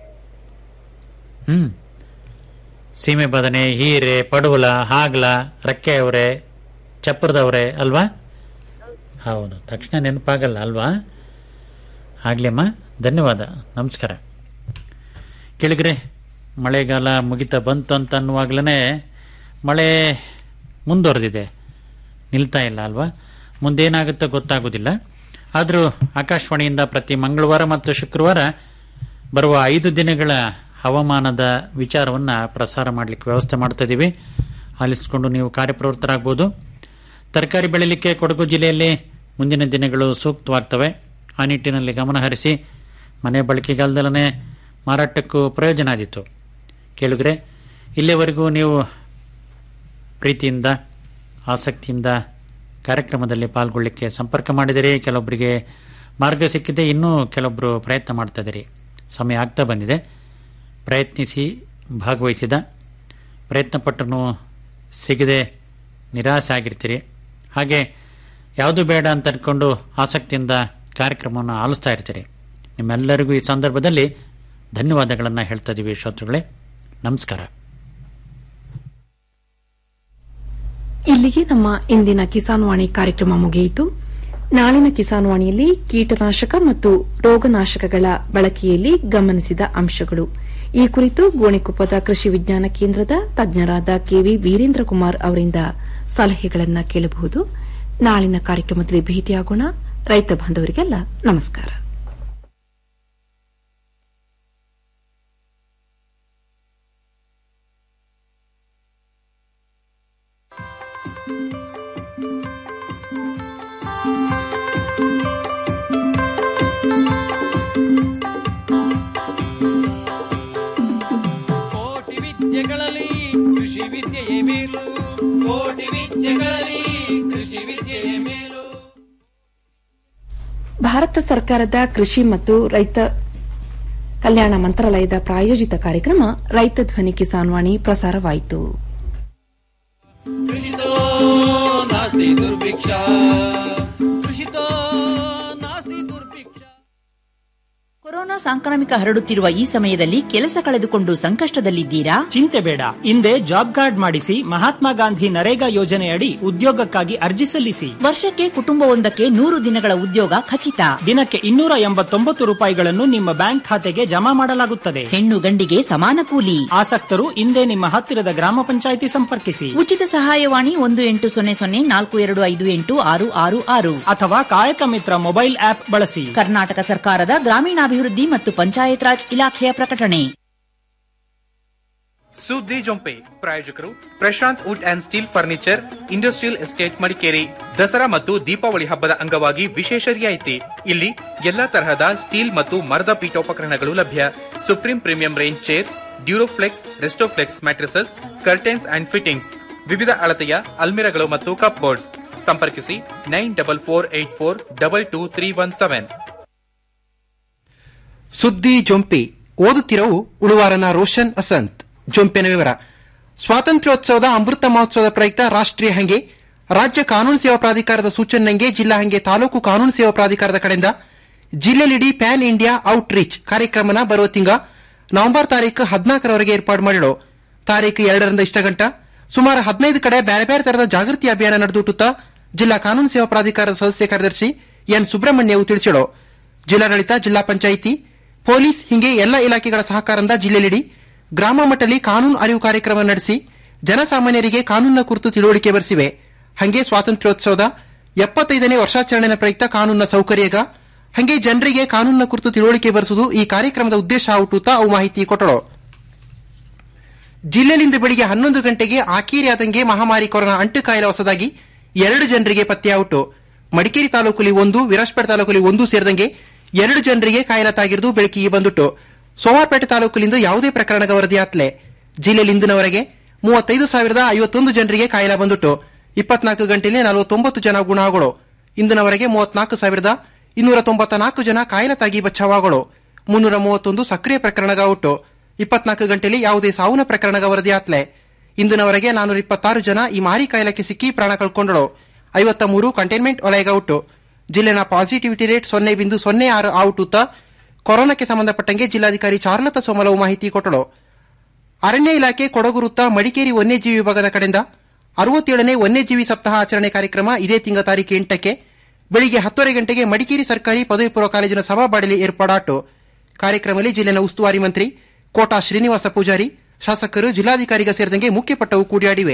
ಹ್ಮ್ ಸೀಮೆ ಬದನೆ ಹೀರೆ ಪಡುವಲ ಹಾಗ್ಲ ರಕ್ಕೆ ಅವರೆ ಚಪ್ರದವರೆ ಅಲ್ವಾ ಹೌದು ತಕ್ಷಣ ನೆನಪಾಗಲ್ಲ ಅಲ್ವಾ ಆಗ್ಲಿಮ್ಮ ಧನ್ಯವಾದ ನಮಸ್ಕಾರ ಕೇಳಿಗ್ರೆ ಮಳೆಗಾಲ ಮುಗಿತಾ ಬಂತು ಅಂತ ಅನ್ನುವಾಗ್ಲೇ ಮಳೆ ಮುಂದುವರೆದಿದೆ ನಿಲ್ತಾ ಇಲ್ಲ ಅಲ್ವಾ ಮುಂದೇನಾಗುತ್ತೋ ಗೊತ್ತಾಗೋದಿಲ್ಲ ಆದರೂ ಆಕಾಶವಾಣಿಯಿಂದ ಪ್ರತಿ ಮಂಗಳವಾರ ಮತ್ತು ಶುಕ್ರವಾರ ಬರುವ ಐದು ದಿನಗಳ ಹವಾಮಾನದ ವಿಚಾರವನ್ನು ಪ್ರಸಾರ ಮಾಡಲಿಕ್ಕೆ ವ್ಯವಸ್ಥೆ ಮಾಡ್ತಾ ಇದ್ದೀವಿ ಆಲಿಸಿಕೊಂಡು ನೀವು ಕಾರ್ಯಪ್ರವೃತ್ತರಾಗಬಹುದು ತರಕಾರಿ ಬೆಳಿಲಿಕ್ಕೆ ಕೊಡಗು ಜಿಲ್ಲೆಯಲ್ಲಿ ಮುಂದಿನ ದಿನಗಳು ಸೂಕ್ತವಾಗ್ತವೆ ಆ ನಿಟ್ಟಿನಲ್ಲಿ ಗಮನ ಹರಿಸಿ ಮನೆ ಬಳಕೆಗಾಲದಲ್ಲೇ ಮಾರಾಟಕ್ಕೂ ಪ್ರಯೋಜನ ಆದಿತ್ತು ಕೇಳಿದ್ರೆ ಇಲ್ಲಿಯವರೆಗೂ ನೀವು ಪ್ರೀತಿಯಿಂದ ಆಸಕ್ತಿಯಿಂದ ಕಾರ್ಯಕ್ರಮದಲ್ಲಿ ಪಾಲ್ಗೊಳ್ಳಿಕ್ಕೆ ಸಂಪರ್ಕ ಮಾಡಿದಿರಿ ಕೆಲವೊಬ್ಬರಿಗೆ ಮಾರ್ಗ ಸಿಕ್ಕಿದೆ ಇನ್ನೂ ಕೆಲವೊಬ್ಬರು ಪ್ರಯತ್ನ ಮಾಡ್ತಾ ಇದ್ದೀರಿ ಸಮಯ ಆಗ್ತಾ ಬಂದಿದೆ ಪ್ರಯತ್ನಿಸಿ ಭಾಗವಹಿಸಿದ ಪ್ರಯತ್ನ ಪಟ್ಟರೂ ಸಿಗದೆ ನಿರಾಸೆ ಆಗಿರ್ತೀರಿ ಹಾಗೆ ಯಾವುದು ಬೇಡ ಅಂತ ಅನ್ಕೊಂಡು ಆಸಕ್ತಿಯಿಂದ ಕಾರ್ಯಕ್ರಮವನ್ನು ಆಲಿಸ್ತಾ ಇರ್ತೀರಿ ನಿಮ್ಮೆಲ್ಲರಿಗೂ ಈ ಸಂದರ್ಭದಲ್ಲಿ ಧನ್ಯವಾದಗಳನ್ನು ಹೇಳ್ತಾ ಇದ್ದೀವಿ ಶ್ರೋತೃಗಳೇ ನಮಸ್ಕಾರ ಇಲ್ಲಿಗೆ ನಮ್ಮ ಇಂದಿನ ಕಿಸಾನ್ ವಾಣಿ ಕಾರ್ಯಕ್ರಮ ಮುಗಿಯಿತು ನಾಳಿನ ಕಿಸಾನ್ ವಾಣಿಯಲ್ಲಿ ಕೀಟನಾಶಕ ಮತ್ತು ರೋಗನಾಶಕಗಳ ಬಳಕೆಯಲ್ಲಿ ಗಮನಿಸಿದ ಅಂಶಗಳು ಈ ಕುರಿತು ಗೋಣಿಕೊಪ್ಪದ ಕೃಷಿ ವಿಜ್ಞಾನ ಕೇಂದ್ರದ ತಜ್ಞರಾದ ಕೆವಿ ವೀರೇಂದ್ರ ಕುಮಾರ್ ಅವರಿಂದ ಸಲಹೆಗಳನ್ನು ಕೇಳಬಹುದು ನಾಳಿನ ಕಾರ್ಯಕ್ರಮದಲ್ಲಿ ಭೇಟಿಯಾಗೋಣ ರೈತ ಬಾಂಧವರಿಗೆಲ್ಲ ನಮಸ್ಕಾರ ಕೋಟಿ ವಿದ್ಯೆಗಳಲ್ಲಿ ಕೃಷಿ ವಿದ್ಯೆಯೇ ಮೇಲು ಕೋಟಿ ವಿದ್ಯೆಗಳಲ್ಲಿ ಕೃಷಿ ವಿದ್ಯೆಯೇ ಮೇಲು ಭಾರತ ಸರ್ಕಾರದ ಕೃಷಿ ಮತ್ತು ರೈತ ಕಲ್ಯಾಣ ಮಂತ್ರಾಲಯದ ಪ್ರಾಯೋಜಿತ ಕಾರ್ಯಕ್ರಮ ರೈತ ಧ್ವನಿ ಕಿಸಾನ್ ವಾಣಿ ಪ್ರಸಾರವಾಯಿತು ಕೃಷಿತೋ ನಾಸ್ತಿ ದುರ್ಭಿಕ್ಷ ಕೃಷಿತೋ ನಾಸ್ತಿ ದುರ್ಭಿಕ್ಷ ಕೊರೋನಾ ಸಾಂಕ್ರಾಮಿಕ ಹರಡುತ್ತಿರುವ ಈ ಸಮಯದಲ್ಲಿ ಕೆಲಸ ಕಳೆದುಕೊಂಡು ಸಂಕಷ್ಟದಲ್ಲಿದ್ದೀರಾ ಚಿಂತೆ ಬೇಡ ಹಿಂದೆ ಜಾಬ್ ಕಾರ್ಡ್ ಮಾಡಿಸಿ ಮಹಾತ್ಮ ಗಾಂಧಿ ನರೇಗಾ ಯೋಜನೆಯಡಿ ಉದ್ಯೋಗಕ್ಕಾಗಿ ಅರ್ಜಿ ಸಲ್ಲಿಸಿ ವರ್ಷಕ್ಕೆ ಕುಟುಂಬವೊಂದಕ್ಕೆ ನೂರು ದಿನಗಳ ಉದ್ಯೋಗ ಖಚಿತ ದಿನಕ್ಕೆ ಇನ್ನೂರ ಎಂಬತ್ತೊಂಬತ್ತು ರೂಪಾಯಿಗಳನ್ನು ನಿಮ್ಮ ಬ್ಯಾಂಕ್ ಖಾತೆಗೆ ಜಮಾ ಮಾಡಲಾಗುತ್ತದೆ ಹೆಣ್ಣು ಗಂಡಿಗೆ ಸಮಾನ ಕೂಲಿ ಆಸಕ್ತರು ಹಿಂದೆ ನಿಮ್ಮ ಹತ್ತಿರದ ಗ್ರಾಮ ಪಂಚಾಯಿತಿ ಸಂಪರ್ಕಿಸಿ ಉಚಿತ ಸಹಾಯವಾಣಿ ಒಂದು ಎಂಟು ಸೊನ್ನೆ ಸೊನ್ನೆ ನಾಲ್ಕು ಎರಡು ಐದು ಎಂಟು ಆರು ಆರು ಆರು ಅಥವಾ ಕಾಯಕ ಮಿತ್ರ ಮೊಬೈಲ್ ಆಪ್ ಬಳಸಿ ಕರ್ನಾಟಕ ಸರ್ಕಾರದ ಗ್ರಾಮೀಣಾಭಿವೃದ್ಧಿ ಮತ್ತು ಪಂಚಾಯತ್ ರಾಜ್ ಇಲಾಖೆಯ ಪ್ರಕಟಣೆ ಸುದ್ದಿ ಜೊಂಪೆ ಪ್ರಾಯೋಜಕರು Prashant wood and steel furniture industrial estate Madikeri Dasara ಮತ್ತು ದೀಪಾವಳಿ ಹಬ್ಬದ ಅಂಗವಾಗಿ ವಿಶೇಷ ರಿಯಾಯಿತಿ ಇಲ್ಲಿ ಎಲ್ಲಾ ತರಹದ ಸ್ಟೀಲ್ ಮತ್ತು ಮರದ ಪೀಠೋಪಕರಣಗಳು ಲಭ್ಯ supreme premium range chairs Duroflex Restoflex mattresses curtains and fittings ವಿವಿಧ ಅಳತೆಯ ಅಲ್ಮಿರಗಳು ಮತ್ತು ಕಪ್ ಬೋರ್ಡ್ಸ್ ಸಂಪರ್ಕಿಸಿ nine double four eight four double two three one seven ಸುದ್ದಿ ಜೊಂಪೆ ಓದುತ್ತಿರವು ಉಳುವಾರನ ರೋಷನ್ ಅಸಂತ್ ಜೊಂಪೆನ ವಿವರ ಸ್ವಾತಂತ್ರ್ಯೋತ್ಸವದ ಅಮೃತ ಮಹೋತ್ಸವದ ಪ್ರಯುಕ್ತ ರಾಷ್ಟ್ರೀಯ ಹಂಗೆ ರಾಜ್ಯ ಕಾನೂನು ಸೇವಾ ಪ್ರಾಧಿಕಾರದ ಸೂಚನೆಗೆ ಜಿಲ್ಲಾ ಹಂಗೆ ತಾಲೂಕು ಕಾನೂನು ಸೇವಾ ಪ್ರಾಧಿಕಾರದ ಕಡೆಯಿಂದ ಜಿಲ್ಲೆಲಿಡೀ ಪ್ಯಾನ್ ಇಂಡಿಯಾ ಔಟ್ ರೀಚ್ ಕಾರ್ಯಕ್ರಮನ ಬರುವ ತಿಂಗ ನವೆಂಬರ್ ತಾರೀಕು ಹದಿನಾಲ್ಕರವರೆಗೆ ಏರ್ಪಾಡು ಮಾಡಿರೋ ತಾರೀಕು ಎರಡರಿಂದ ಇಷ್ಟ ಗಂಟ ಸುಮಾರು ಹದಿನೈದು ಕಡೆ ಬೇರೆ ಬೇರೆ ತರಹದ ಜಾಗೃತಿ ಅಭಿಯಾನ ನಡೆದುಟುತ್ತಾ ಜಿಲ್ಲಾ ಕಾನೂನು ಸೇವಾ ಪ್ರಾಧಿಕಾರದ ಸದಸ್ಯ ಕಾರ್ಯದರ್ಶಿ ಎನ್ ಸುಬ್ರಹ್ಮಣ್ಯವು ತಿಳಿಸಿಡೋ ಜಿಲ್ಲಾಡಳಿತ ಜಿಲ್ಲಾ ಪಂಚಾಯಿತಿ ಪೊಲೀಸ್ ಹಿಂಗೆ ಎಲ್ಲ ಇಲಾಖೆಗಳ ಸಹಕಾರದಿಂದ ಜಿಲ್ಲೆಲಿಡಿ ಗ್ರಾಮ ಮಟ್ಟದಲ್ಲಿ ಕಾನೂನು ಅರಿವು ಕಾರ್ಯಕ್ರಮ ನಡೆಸಿ ಜನಸಾಮಾನ್ಯರಿಗೆ ಕಾನೂನಿನ ಕುರಿತು ತಿಳುವಳಿಕೆ ಬರೆಸಿವೆ ಹಂಗೆ ಸ್ವಾತಂತ್ರ್ಯೋತ್ಸವದ ಎಪ್ಪತ್ತೈದನೇ ವರ್ಷಾಚರಣೆಯ ಪ್ರಯುಕ್ತ ಕಾನೂನಿನ ಸೌಕರ್ಯಗ ಹಂಗೆ ಜನರಿಗೆ ಕಾನೂನಿನ ಕುರಿತು ತಿಳುವಳಿಕೆ ಬರೆಸುವುದು ಈ ಕಾರ್ಯಕ್ರಮದ ಉದ್ದೇಶ ಔಟುತ್ತಾ ಅವು ಮಾಹಿತಿ ಕೊಟ್ಟಳು ಜಿಲ್ಲೆಯಿಂದ ಬೆಳಿಗ್ಗೆ ಹನ್ನೊಂದು ಗಂಟೆಗೆ ಆಕೇರಿ ಆದಂಗೆ ಮಹಾಮಾರಿ ಕೊರೋನಾ ಅಂಟು ಕಾಯಿಲೆ ಹೊಸದಾಗಿ ಎರಡು ಜನರಿಗೆ ಪತ್ತೆಯಾಯಿತು ಮಡಿಕೇರಿ ತಾಲೂಕಲ್ಲಿ ಒಂದು ವಿರಾಜಪೇಟೆ ತಾಲೂಕಲ್ಲಿ ಒಂದು ಸೇರಿದಂಗೆ ಎರಡು ಜನರಿಗೆ ಕಾಯಿಲೆ ತಾಗಿರುವುದು ಬೆಳಕಿಗೆ ಬಂದುಟ್ಟು ಸೋಮವಾರಪೇಟೆ ತಾಲೂಕಿನಿಂದ ಯಾವುದೇ ಪ್ರಕರಣದ ವರದಿಯಾತ್ಲೆ ಜಿಲ್ಲೆಯಲ್ಲಿ ಇಂದಿನವರೆಗೆ ಮೂವತ್ತೈದು ಸಾವಿರದ ಐವತ್ತೊಂದು ಜನರಿಗೆ ಕಾಯಿಲೆ ಬಂದುಟ್ಟು ಇಪ್ಪತ್ನಾಲ್ಕು ಗಂಟೆಯಲ್ಲಿ ನಲವತ್ತೊಂಬತ್ತು ಜನ ಗುಣಗಳು ಇಂದಿನವರೆಗೆ ಮೂವತ್ನಾಲ್ಕು ಸಾವಿರದ ಇನ್ನೂರ ತೊಂಬತ್ತ ನಾಲ್ಕು ಜನ ಕಾಯಿಲೆ ತಾಗಿ ಬಚಾವಾಗಳು ಮುನ್ನೂರ ಮೂವತ್ತೊಂದು ಸಕ್ರಿಯ ಪ್ರಕರಣಗ ಒಟ್ಟು ಇಪ್ಪತ್ನಾಲ್ಕು ಗಂಟೆಯಲ್ಲಿ ಯಾವುದೇ ಸಾವಿನ ಪ್ರಕರಣಗ ವರದಿಯಾತ್ಲೆ ಇಂದಿನವರೆಗೆ ನಾನೂರ ಇಪ್ಪತ್ತಾರು ಜನ ಈ ಮಾರಿ ಕಾಯಿಲೆಗೆ ಸಿಕ್ಕಿ ಪ್ರಾಣ ಕಳ್ಕೊಂಡಳು ಐವತ್ತ ಮೂರು ಕಂಟೈನ್ಮೆಂಟ್ ವಲಯಗ ಒಟ್ಟು ಜಿಲ್ಲೆನ ಪಾಸಿಟಿವಿಟಿ ರೇಟ್ ಸೊನ್ನೆ ಬಿಂದು ಸೊನ್ನೆ ಆರು ಔಟುತ್ತ ಕೊರೋನಾಕ್ಕೆ ಸಂಬಂಧಪಟ್ಟಂಗೆ ಜಿಲ್ಲಾಧಿಕಾರಿ ಚಾರುಲತಾ ಸೋಮಲವು ಮಾಹಿತಿ ಕೊಟ್ಟಳು ಅರಣ್ಯ ಇಲಾಖೆ ಕೊಡಗು ವೃತ್ತ ಮಡಿಕೇರಿ ವನ್ಯಜೀವಿ ವಿಭಾಗದ ಕಡೆಯಿಂದ ಅರವತ್ತೇಳನೇ ವನ್ಯಜೀವಿ ಸಪ್ತಾಹ ಆಚರಣೆ ಕಾರ್ಯಕ್ರಮ ಇದೇ ತಿಂಗಳ ತಾರೀಕು ಎಂಟಕ್ಕೆ ಬೆಳಿಗ್ಗೆ ಹತ್ತುವರೆ ಗಂಟೆಗೆ ಮಡಿಕೇರಿ ಸರ್ಕಾರಿ ಪದವಿ ಪೂರ್ವ ಕಾಲೇಜಿನ ಸಭಾಬಾಡಲಿ ಏರ್ಪಾಡಾಟು ಕಾರ್ಯಕ್ರಮದಲ್ಲಿ ಜಿಲ್ಲೆನ ಉಸ್ತುವಾರಿ ಮಂತ್ರಿ ಕೋಟಾ ಶ್ರೀನಿವಾಸ ಪೂಜಾರಿ ಶಾಸಕರು ಜಿಲ್ಲಾಧಿಕಾರಿಗ ಸೇರಿದಂಗೆ ಮುಖ್ಯಪಟ್ಟವು ಕೂಡಿಯಾಡಿವೆ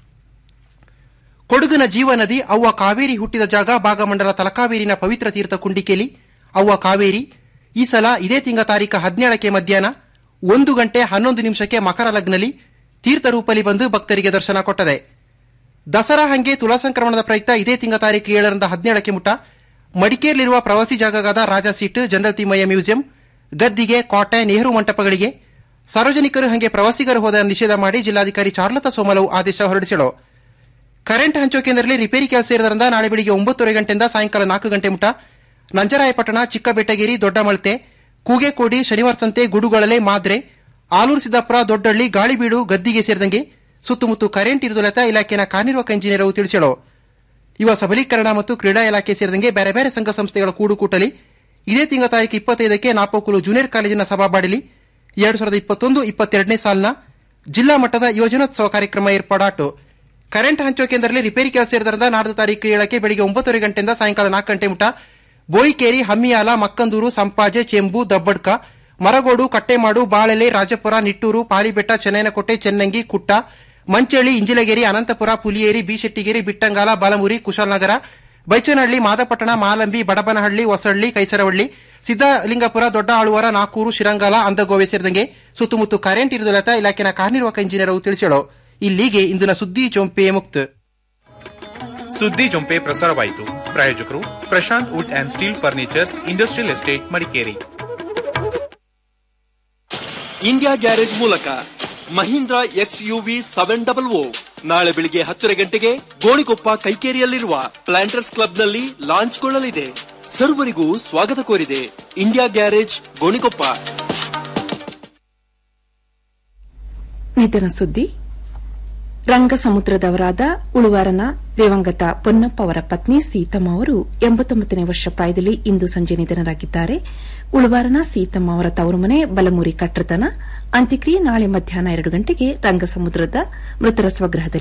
ಕೊಡಗಿನ ಜೀವ ನದಿ ಅವ್ವ ಕಾವೇರಿ ಹುಟ್ಟಿದ ಜಾಗ ಭಾಗಮಂಡಲ ತಲಕಾವೇರಿನ ಪವಿತ್ರ ತೀರ್ಥ ಕುಂಡಿಕೆಲಿ ಅವ್ವ ಕಾವೇರಿ ಈ ಸಲ ಇದೇ ತಿಂಗ ತಾರೀಕು ಹದಿನೇಳಕ್ಕೆ ಮಧ್ಯಾಹ್ನ ಒಂದು ಗಂಟೆ ಹನ್ನೊಂದು ನಿಮಿಷಕ್ಕೆ ಮಕರ ಲಗ್ನಲ್ಲಿ ತೀರ್ಥ ರೂಪಲಿ ಬಂದು ಭಕ್ತರಿಗೆ ದರ್ಶನ ಕೊಟ್ಟದೆ ದಸರಾ ಹಂಗೆ ತುಲಾ ಸಂಕ್ರಮಣದ ಪ್ರಯುಕ್ತ ಇದೇ ತಿಂಗ ತಾರೀಕು ಏಳರಿಂದ ಹದಿನೇಳಕ್ಕೆ ಮುಟ ಮಡಿಕೇರಿಯಲ್ಲಿರುವ ಪ್ರವಾಸಿ ಜಾಗಗಾದ Raja seat general Thimmayya museum Gaddige ಕೋಟೆ ನೆಹರು ಮಂಟಪಗಳಿಗೆ ಸಾರ್ವಜನಿಕರು ಹಂಗೆ ಪ್ರವಾಸಿಗರು ಹೋದ ನಿಷೇಧ ಮಾಡಿ ಜಿಲ್ಲಾಧಿಕಾರಿ ಚಾರ್ಲತಾ ಸೋಮಲವು ಆದೇಶ ಹೊರಡಿಸಿಳು ಕರೆಂಟ್ ಹಂಚೋ ಕೇಂದ್ರದಲ್ಲಿ ರಿಪೇರಿ ಕೆಲಸ ಇರೋದ್ರಿಂದ ನಾಳೆ ಬೆಳಿಗ್ಗೆ ಒಂಬತ್ತುವರೆ ಗಂಟೆಯಿಂದ ಸಾಯಂಕಾಲ ನಾಲ್ಕು ಗಂಟೆ ಮುಟ ನಂಜರಾಯಪಟ್ಟಣ ಚಿಕ್ಕಬೆಟ್ಟಗೇರಿ ದೊಡ್ಡಮಳತೆ ಕೂಗೆಕೋಡಿ ಶನಿವಾರ ಸಂತೆ ಗುಡುಗೊಳಲೆ ಮಾದ್ರೆ ಆಲೂರು ಸಿದ್ದಾಪುರ ದೊಡ್ಡಳ್ಳಿ ಗಾಳಿಬೀಡು ಗದ್ದಿಗೆ ಸೇರಿದಂಗೆ ಸುತ್ತಮುತ್ತ ಕರೆಂಟ್ ಇರುವುದಲತ ಇಲಾಖೆಯ ಕಾರ್ಯನಿರ್ವಾಹಕ ಇಂಜಿನಿಯರ್ ತಿಳಿಸಳು ಯುವ ಸಬಲೀಕರಣ ಮತ್ತು ಕ್ರೀಡಾ ಇಲಾಖೆ ಸೇರಿದಂಗೆ ಬೇರೆ ಬೇರೆ ಸಂಘ ಸಂಸ್ಥೆಗಳ ಕೂಡುಕೂಟಲಿ ಇದೇ ತಿಂಗಳ ತಾರೀಕು ಇಪ್ಪತ್ತೈದಕ್ಕೆ ನಾಪೋಕುಲು ಜೂನಿಯರ್ ಕಾಲೇಜಿನ ಸಭಾಬಾಡಲಿ ಎರಡು ಸಾವಿರದ ಇಪ್ಪತ್ತೊಂದು ಇಪ್ಪತ್ತೆರಡನೇ ಸಾಲಿನ ಜಿಲ್ಲಾ ಮಟ್ಟದ ಯೋಜನೋತ್ಸವ ಕಾರ್ಯಕ್ರಮ ಏರ್ಪಾಡಾಟು ಕರೆಂಟ್ ಹಂಚೋ ಕೇಂದ್ರದಲ್ಲಿ ರಿಪೇರಿ ಕೆಲಸ ಇರೋದ್ರಿಂದ ನಾಡ್ದು ತಾರೀಕು ಏಳಕ್ಕೆ ಬೆಳಿಗ್ಗೆ ಒಂಬತ್ತುವರೆ ಗಂಟೆಯಿಂದ ಸಾಯಂಕಾಲ ನಾಲ್ಕು ಗಂಟೆ ಮುಟ ಬೋಯಿಕೇರಿ ಹಮ್ಮಿಯಾಲ ಮಕ್ಕಂದೂರು ಸಂಪಾಜೆ ಚೆಂಬು ದಬ್ಬಡ್ಕ ಮರಗೋಡು ಕಟ್ಟೆಮಾಡು ಬಾಳೆಲೆ ರಾಜಪುರ ನಿಟ್ಟೂರು ಪಾಲಿಬೆಟ್ಟ ಚೆನ್ನೈನಕೋಟೆ ಚೆನ್ನಂಗಿ ಕುಟ್ಟ ಮಂಚೇಳಿ ಇಂಜಿಲಗೇರಿ ಅನಂತಪುರ ಪುಲಿಯೇರಿ ಬಿಶೆಟ್ಟಿಗೇರಿ ಬಿಟ್ಟಂಗಾಲ ಬಾಲಮುರಿ ಕುಶಾಲನಗರ ಬೈಚನಹಳ್ಳಿ ಮಾದಪಟ್ಟಣ ಮಾಲಂಬಿ ಬಡಬನಹಳ್ಳಿ ಹೊಸಳ್ಳಿ ಕೈಸರವಳ್ಳಿ ಸಿದ್ದಲಿಂಗಪುರ ದೊಡ್ಡ ಆಳುವರ ನಾಕೂರು ಶಿರಂಗಾಲ ಅಂದಗೋವೆ ಸೇರಿದಂಗೆ ಸುತ್ತಮುತ್ತ ಕರೆಂಟ್ ಇರುವುದಲತ ಇಲಾಖೆನ ಕಾರ್ಯನಿರ್ವಾಹಕ ಇಂಜಿನಿಯರ್ ತಿಳಿಸಳು ಇಲ್ಲಿಗೆ ಇಂದಿನ ಸುದ್ದಿ ಚೊಂಪೆ ಮುಕ್ತ ಸುದ್ದಿ ಜೊಂಪೆ ಪ್ರಸಾರವಾಯಿತು ಪ್ರಾಯೋಜಕರು Prashant wood and steel furnitures industrial estate Madikeri India garage ಮೂಲಕ Mahindra X UV seven double O ನಾಳೆ ಬೆಳಿಗ್ಗೆ ಹತ್ತரை ಗಂಟೆಗೆ ಗೋಣಿಕೊಪ್ಪ ಕೈಕೇರಿಯಲ್ಲಿರುವ ಪ್ಲಾಂಟರ್ಸ್ ಕ್ಲಬ್ನಲ್ಲಿ ಲಾಂಚ್ಗೊಳ್ಳಲಿದೆ ಸರ್ವರಿಗೂ ಸ್ವಾಗತ ಕೋರಿದೆ ಇಂಡಿಯಾ ಗ್ಯಾರೇಜ್ ಗೋಣಿಕೊಪ್ಪ ನಿಧನ ಸುದ್ದಿ ರಂಗಸಮುದ್ರದವರಾದ ಉಳುವಾರನ ದಿವಂಗತ ಪೊನ್ನಪ್ಪ ಅವರ ಪತ್ನಿ ಸೀತಮ್ಮ ಅವರು ಎಂಬತ್ತೊಂಬತ್ತನೇ ವರ್ಷ ಪ್ರಾಯದಲ್ಲಿ ಇಂದು ಸಂಜೆ ನಿಧನರಾಗಿದ್ದಾರೆ ಉಳುವಾರನ ಸೀತಮ್ಮ ಅವರ ತವರು ಮನೆ ಬಲಮುರಿ ಕಟ್ಟತನ ಅಂತ್ಯಕ್ರಿಯೆ ನಾಳೆ ಮಧ್ಯಾಹ್ನ ಎರಡು ಗಂಟೆಗೆ ರಂಗಸಮುದ್ರದ ಮೃತರ ಸ್ವಗೃಹದಲ್ಲಿ